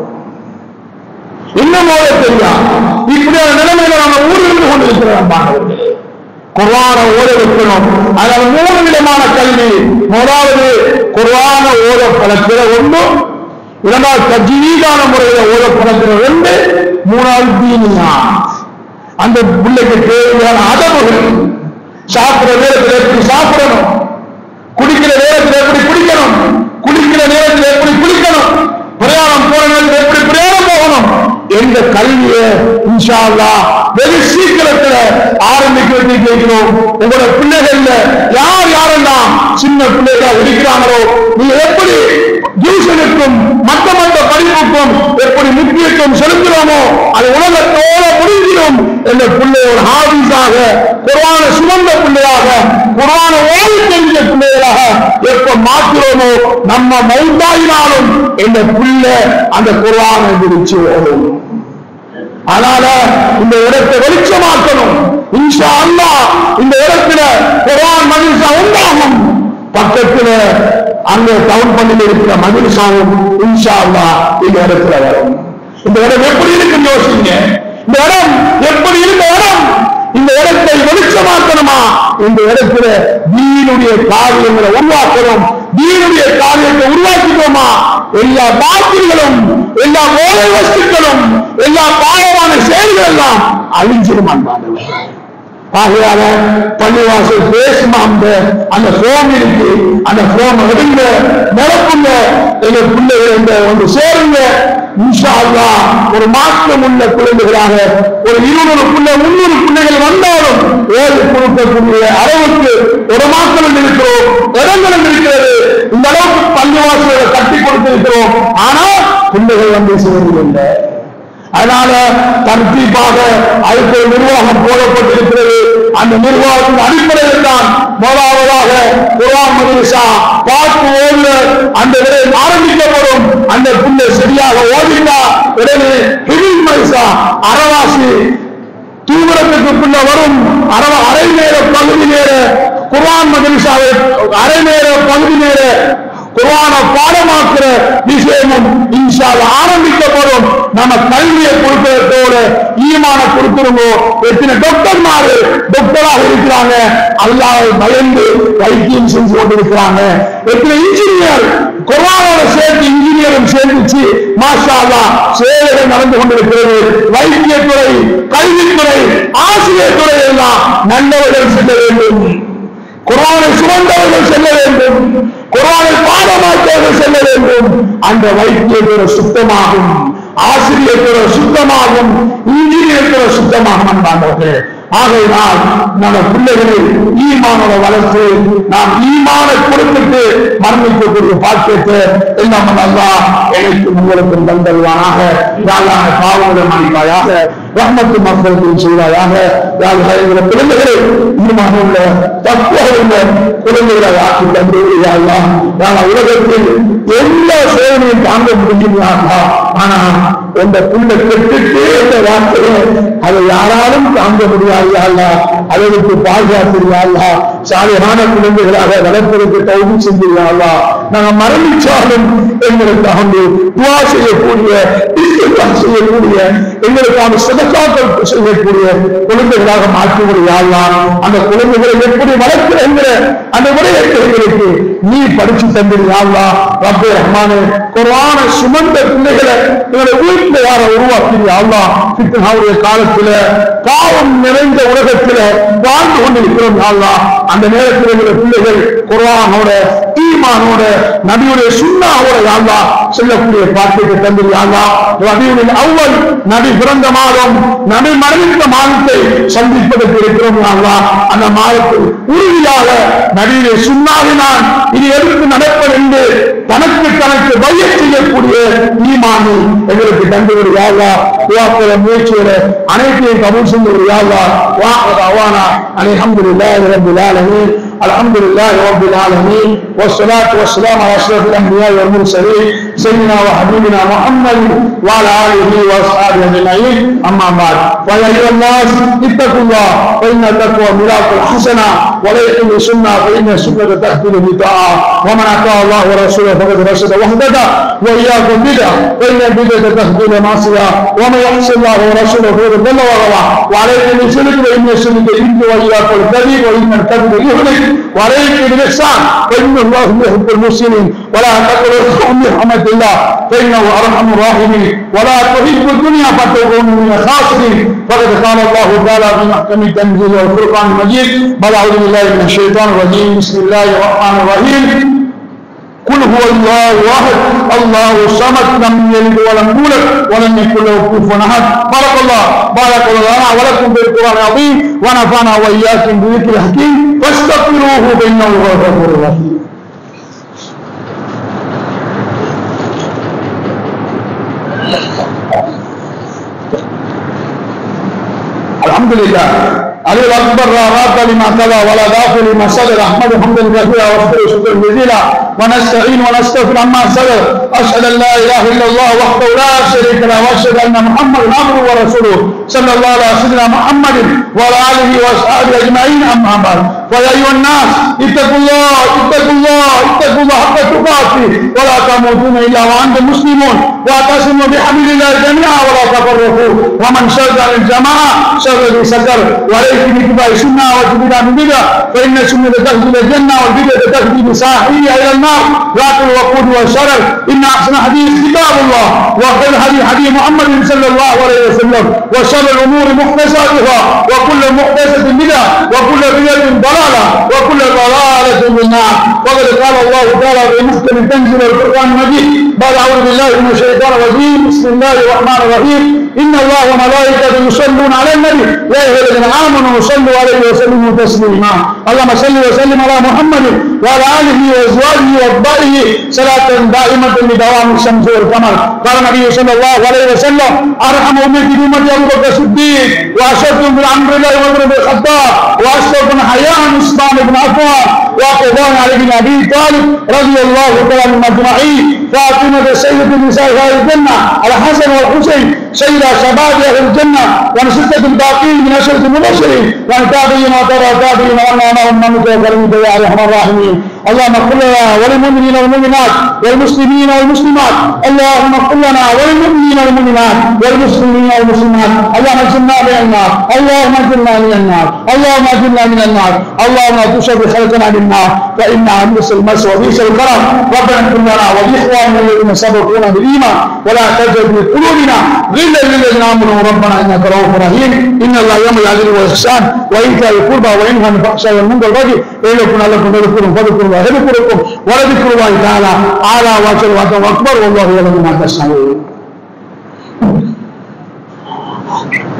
Speaker 2: இன்னும் ஓட தெரியா இப்படியான நிலைமையில நம்ம ஊரில் இருந்து கொண்டிருக்கிறோம் மாணவர்களே குர்ஆன ஓத வைக்கணும் அதனால மூணு விதமான கல்வி முதலாவது குர்ஆன ஓத பழக்கிற ஒன்று இரண்டாவது தஜ்வீதான முறையில ஓத பழக்கிற ரெண்டு மூணாவது தீனியா அந்த பிள்ளைக்கு தேவையான அதவுகள் சாப்பிடுற நேரத்தில் எப்படி சாப்பிடணும் குடிக்கிற நேரத்தில் எப்படி குடிக்கணும் குளிக்கிற நேரத்தில் எப்படி குளிக்கணும் பிரயாணம் போற நேரத்தில் எப்படி பிரயாணம் போகணும் என்ற கல்வியை இன்ஷா அல்லாஹ் வெகு சீக்கிரத்துல ஆரம்பிக்கிறது கேட்கிறோம் உங்களோட பிள்ளைகள்ல யார் யாரெல்லாம் சின்ன பிள்ளைகளா இருக்கிறாங்களோ நீங்க எப்படி டியூஷனுக்கும் மற்ற மற்ற படிப்புக்கும் எப்படி முக்கியத்துவம் செலுத்துறோமோ அது உலகத்தோட முடிஞ்சிடும் என்ற பிள்ளை ஒரு ஹாபிஸாக குரான சுமந்த பிள்ளையாக குரான ஓடி தெரிஞ்ச பிள்ளைகளாக எப்ப மாற்றுறோமோ நம்ம மௌத்தாயினாலும் என்ற பிள்ளை அந்த குரானை பிடிச்சு ஓடும் அதனால இந்த இடத்தை வெளிச்சமாக்கணும் இன்ஷா அல்லாஹ் இந்த இடத்துல குரான் மதிரசா உண்டாகும் பக்கத்துல அங்க டவுன் பண்ணில் இருக்கிற மதிரசாவும் இன்ஷா அல்லாஹ் இந்த இடத்துல வரும் இந்த இடம் எப்படி இருக்குன்னு யோசிங்க இந்த இடம் எப்படி இருந்த இடம் இந்த இடத்தை வெளிச்சமாக்கணுமா இந்த இடத்துல தீனுடைய காரியங்களை உருவாக்கணும் தீனுடைய காரியத்தை உருவாக்கிட்டோமா எல்லா பாத்திரங்களும் எல்லா ஓலை வஸ்துக்களும் எல்லா பாவமான செயல்கள் எல்லாம் அழிஞ்சிரும் அன்பானவர் ஆகையால பள்ளிவாசல் பேசுமா அந்த அந்த போம் இருக்கு அந்த போம் எடுங்க நிரப்புங்க எங்க பிள்ளைகள் இந்த ஒன்று சேருங்க இன்ஷா அல்லாஹ் ஒரு மாற்றம் உள்ள குழந்தைகளாக ஒரு இருநூறு பிள்ளை முன்னூறு பிள்ளைகள் வந்தாலும் ஏழு கொடுக்கக்கூடிய அளவுக்கு ஒரு மாற்றம் இருக்கிறோம் இடங்களும் இருக்கிறது இந்த அளவுக்கு பள்ளிவாசலை கட்டி கொடுத்திருக்கிறோம் ஆனால் பிள்ளைகள் வந்து சேருவதில்லை அதனால தர்த்தீப்பாக அதுக்கு ஒரு நிர்வாகம் போடப்பட்டிருக்கிறது அந்த நிர்வாகத்தின் அடிப்படையில் தான் முதலாவதாக குரான் மதுரசா பார்த்து ஓடுல அந்த விரைவில் ஆரம்பிக்கப்படும் அந்த புள்ளை சரியாக ஓடினா உடனே ஹிவில் மதுரசா அறவாசி தூங்குறதுக்கு பின்ன வரும் அரை அரை நேர பகுதி நேர குர்ஆன் மதரசாவை அரை நேர பகுதி நேர குர்ஆனை பாடமாக்குற விஷயமும் இன்ஷா அல்லாஹ் ஆரம்பிக்கப்படும் நம்ம கல்வியை கொடுக்கிறதோட ஈமான கொடுத்துருங்கோ எத்தனை டாக்டர்மாரு டாக்டராக இருக்கிறாங்க அல்லாஹ் பயந்து வைத்தியம் செஞ்சு கொண்டிருக்கிறாங்க எத்தனை இன்ஜினியர் குர்ஆனோட சேர்த்து இன்ஜினியரும் சேர்ந்துச்சு மாஷா அல்லாஹ் சேவைகள் நடந்து கொண்டிருக்கிறது வைத்தியத்துறை கல்வித்துறை ஆசிரியர் துறை எல்லாம் நல்லவர்கள் செல்ல வேண்டும் குரானை சுமந்தவர்கள் செல்ல வேண்டும் குரானை பாடமாக்கியவர்கள் செல்ல வேண்டும் அந்த வைத்தியத்துறை சுத்தமாகும் ஆசிரியர் துறை சுத்தமாகும் இன்ஜினியர் துறை சுத்தமாகும் அன்பாண்டவர்களே ஆகையினால் நம்ம பிள்ளைகளை ஈமானோட வளர்த்து நாம் ஈமான கொடுத்துட்டு மரணிக்கக்கூடிய பாக்கியத்தை எல்லாம் நல்லா எனக்கு உங்களுக்கு தந்தல்வானாக யாரான பாவங்களை மன்னிப்பாயாக ரஹ்மத்து மக்களுக்கு செய்வாயாக யாருடைய எங்களை பிள்ளைகளை ஈமான உள்ள தத்துவ உள்ள குழந்தைகளை ஆக்கி தந்துவிடுவாயா நான் உலகத்தில் எல்லா சேவையும் தாங்க முடியுமா ஆனா உங்க புள்ள கெட்டுட்டு இந்த வார்த்தையை அதை யாராலும் தாங்க முடியாது அல்லா அதற்கு பாதுகாத்துறியா சாலையான குழந்தைகளாக வளர்ப்பதற்கு தகுதி செஞ்சிருக்கா நாங்க மரணிச்சாலும் எங்களுக்காக துவா செய்யக்கூடிய இஸ்திக்பார் செய்யக்கூடிய எங்களுக்கான சதக்காக்கள் செய்யக்கூடிய குழந்தைகளாக மாற்றி முடியாதா அந்த குழந்தைகளை எப்படி வளர்க்கிறேங்கிற அந்த விடயத்தை எங்களுக்கு நீ படிச்சு தந்திருக்காங்களா ரப்பே ரஹ்மானே குரான சுமந்த பிள்ளைகளை எங்களுடைய வீட்டுல யார உருவாக்கிறியாங்களா அவருடைய காலத்துல பாவம் நிறைந்த உலகத்துல வாழ்ந்து கொண்டிருக்கிறோம் யாழ்லா அந்த நேரத்தில் எங்களுடைய பிள்ளைகள் குரானோட ஈமானோட நபியுடைய சுண்ணாவோட யாழ்லா செல்லக்கூடிய பாட்டுக்கு தந்திருக்காங்களா ரபியுடைய அவ்வள் நபி பிறந்த மாதம் நபி மரணித்த மாதத்தை சந்திப்பதற்கு இருக்கிறோம் யாழ்லா அந்த மாதத்தில் உறுதியாக நபியுடைய சுண்ணாவினால் இனி எடுத்து நடப்பது என்று தனக்கு தனக்கு பைய செய்யக்கூடிய ஈமானு எங்களுக்கு தந்து ஒரு யாவா துவாக்கிற முயற்சியில அனைத்தையும் கபூல் செய்து ஒரு யாவா வாஹத அவானா அல்ஹம்துலில்லாஹி ரப்பில் ஆலமீன் الحمد لله رب العالمين والصلاة والسلام على أشرف الأنبياء والمرسلين سيدنا وحبيبنا محمد وعلى آله وأصحابه أجمعين أما بعد فيا أيها الناس اتقوا الله فإن التقوى ملاك الحسنة وليكن السنة فإن السنة تحمل بطاعة ومن أطاع الله ورسوله فقد رشد واهتدى وإياكم بدعة فإن البدعة تهدي معصية ومن يعص الله ورسوله فقد ضل وغوى وعليكم بالشرك وإن الشرك يهد وإياكم الكذب وإن الكذب يهلك وعليكم بالإحسان فإن الله يحب المحسنين ولا تقرأوا من رحمة الله فإنه أرحم الراحمين ولا تحب الدنيا فتكون من الخاسرين فقد قال الله تعالى في محكم التنزيل والفرقان المجيد بل أعوذ بالله من الشيطان الرجيم بسم الله الرحمن الرحيم قل هو الله احد الله الصمد لم يلد ولم يولد ولم يكن له كفوا احد بارك الله بارك الله لنا ولكم بالقران العظيم ونفعنا واياكم بذكر الحكيم فاستغفروه فانه هو الغفور الرحيم الحمد لله علي الاكبر لا راد لما كذا ولا دافع لما صدر احمد حمدا كثيرا واشكر شكرا جزيلا ونستعين ونستغفر عما صدر اشهد ان لا اله الا الله وحده لا شريك له واشهد ان محمدا عبده ورسوله صلى الله على سيدنا محمد وعلى اله واصحابه اجمعين اما بعد فيا ايها الناس اتقوا الله اتقوا الله اتقوا الله حق تقاته ولا تموتون الا وانتم مسلمون واعتصموا بحبل الله جميعا ولا تفرقوا ومن شد عن الجماعه شر ذي سكر وعليك باتباع السنه واتباع البدع فان السنه تهدي الى الجنه والبدع تهدي بصاحبها الى النار لا الوقود والشرر ان احسن حديث كتاب الله وخير الهدي حديث محمد صلى الله عليه وسلم وشر الامور محدثاتها وكل محدثه بدعه وكل بدعه ضلاله وكل ضلاله في النار وقد قال الله تعالى في محكم تنزل القران المجيد بعد اعوذ بالله من الشيطان الرجيم بسم الله الرحمن الرحيم ان الله وملائكته يصلون على النبي يا ايها الذين امنوا صلوا عليه وسلموا تسليما اللهم صل وسلم على محمد وعلى اله وازواجه واتباعه صلاه دائمه بدوام الشمس والقمر قال النبي صلى الله عليه وسلم ارحم امتي بامتي ابو بكر الصديق واشدهم بالامر الله وعمر بن الخطاب واشرفهم حياء عثمان بن عفان وقضان علي بن ابي طالب رضي الله تعالى عنهم اجمعين فاطمه سيده نساء اهل الجنه الحسن والحسين سيد شباب اهل الجنه ونسته الباقين من اشرف المبشرين والتابعين وترى تابعين وانا معهم من وكرمك يا ارحم الراحمين اللهم اغفر لنا وللمؤمنين والمؤمنات والمسلمين والمسلمات اللهم اغفر لنا وللمؤمنين والمؤمنات والمسلمين والمسلمات اللهم اجرنا من النار اللهم اجرنا من النار اللهم اجرنا من النار اللهم لا تشر خلقنا بالنار فانا عبس المس وبئس الكرم ربنا اغفر لنا ولاخواننا الذين سبقونا بالايمان ولا تجعل في قلوبنا غلا للذين امنوا ربنا انك رؤوف رحيم ان الله يامر بالعدل والاحسان وايتاء القربى وينهى عن الفحشاء والمنكر والبغي يعظكم لعلكم تذكرون فاذكروا الله يذكركم ولذكر الله تعالى اعلى واجل واكبر والله يعلم ما تصنعون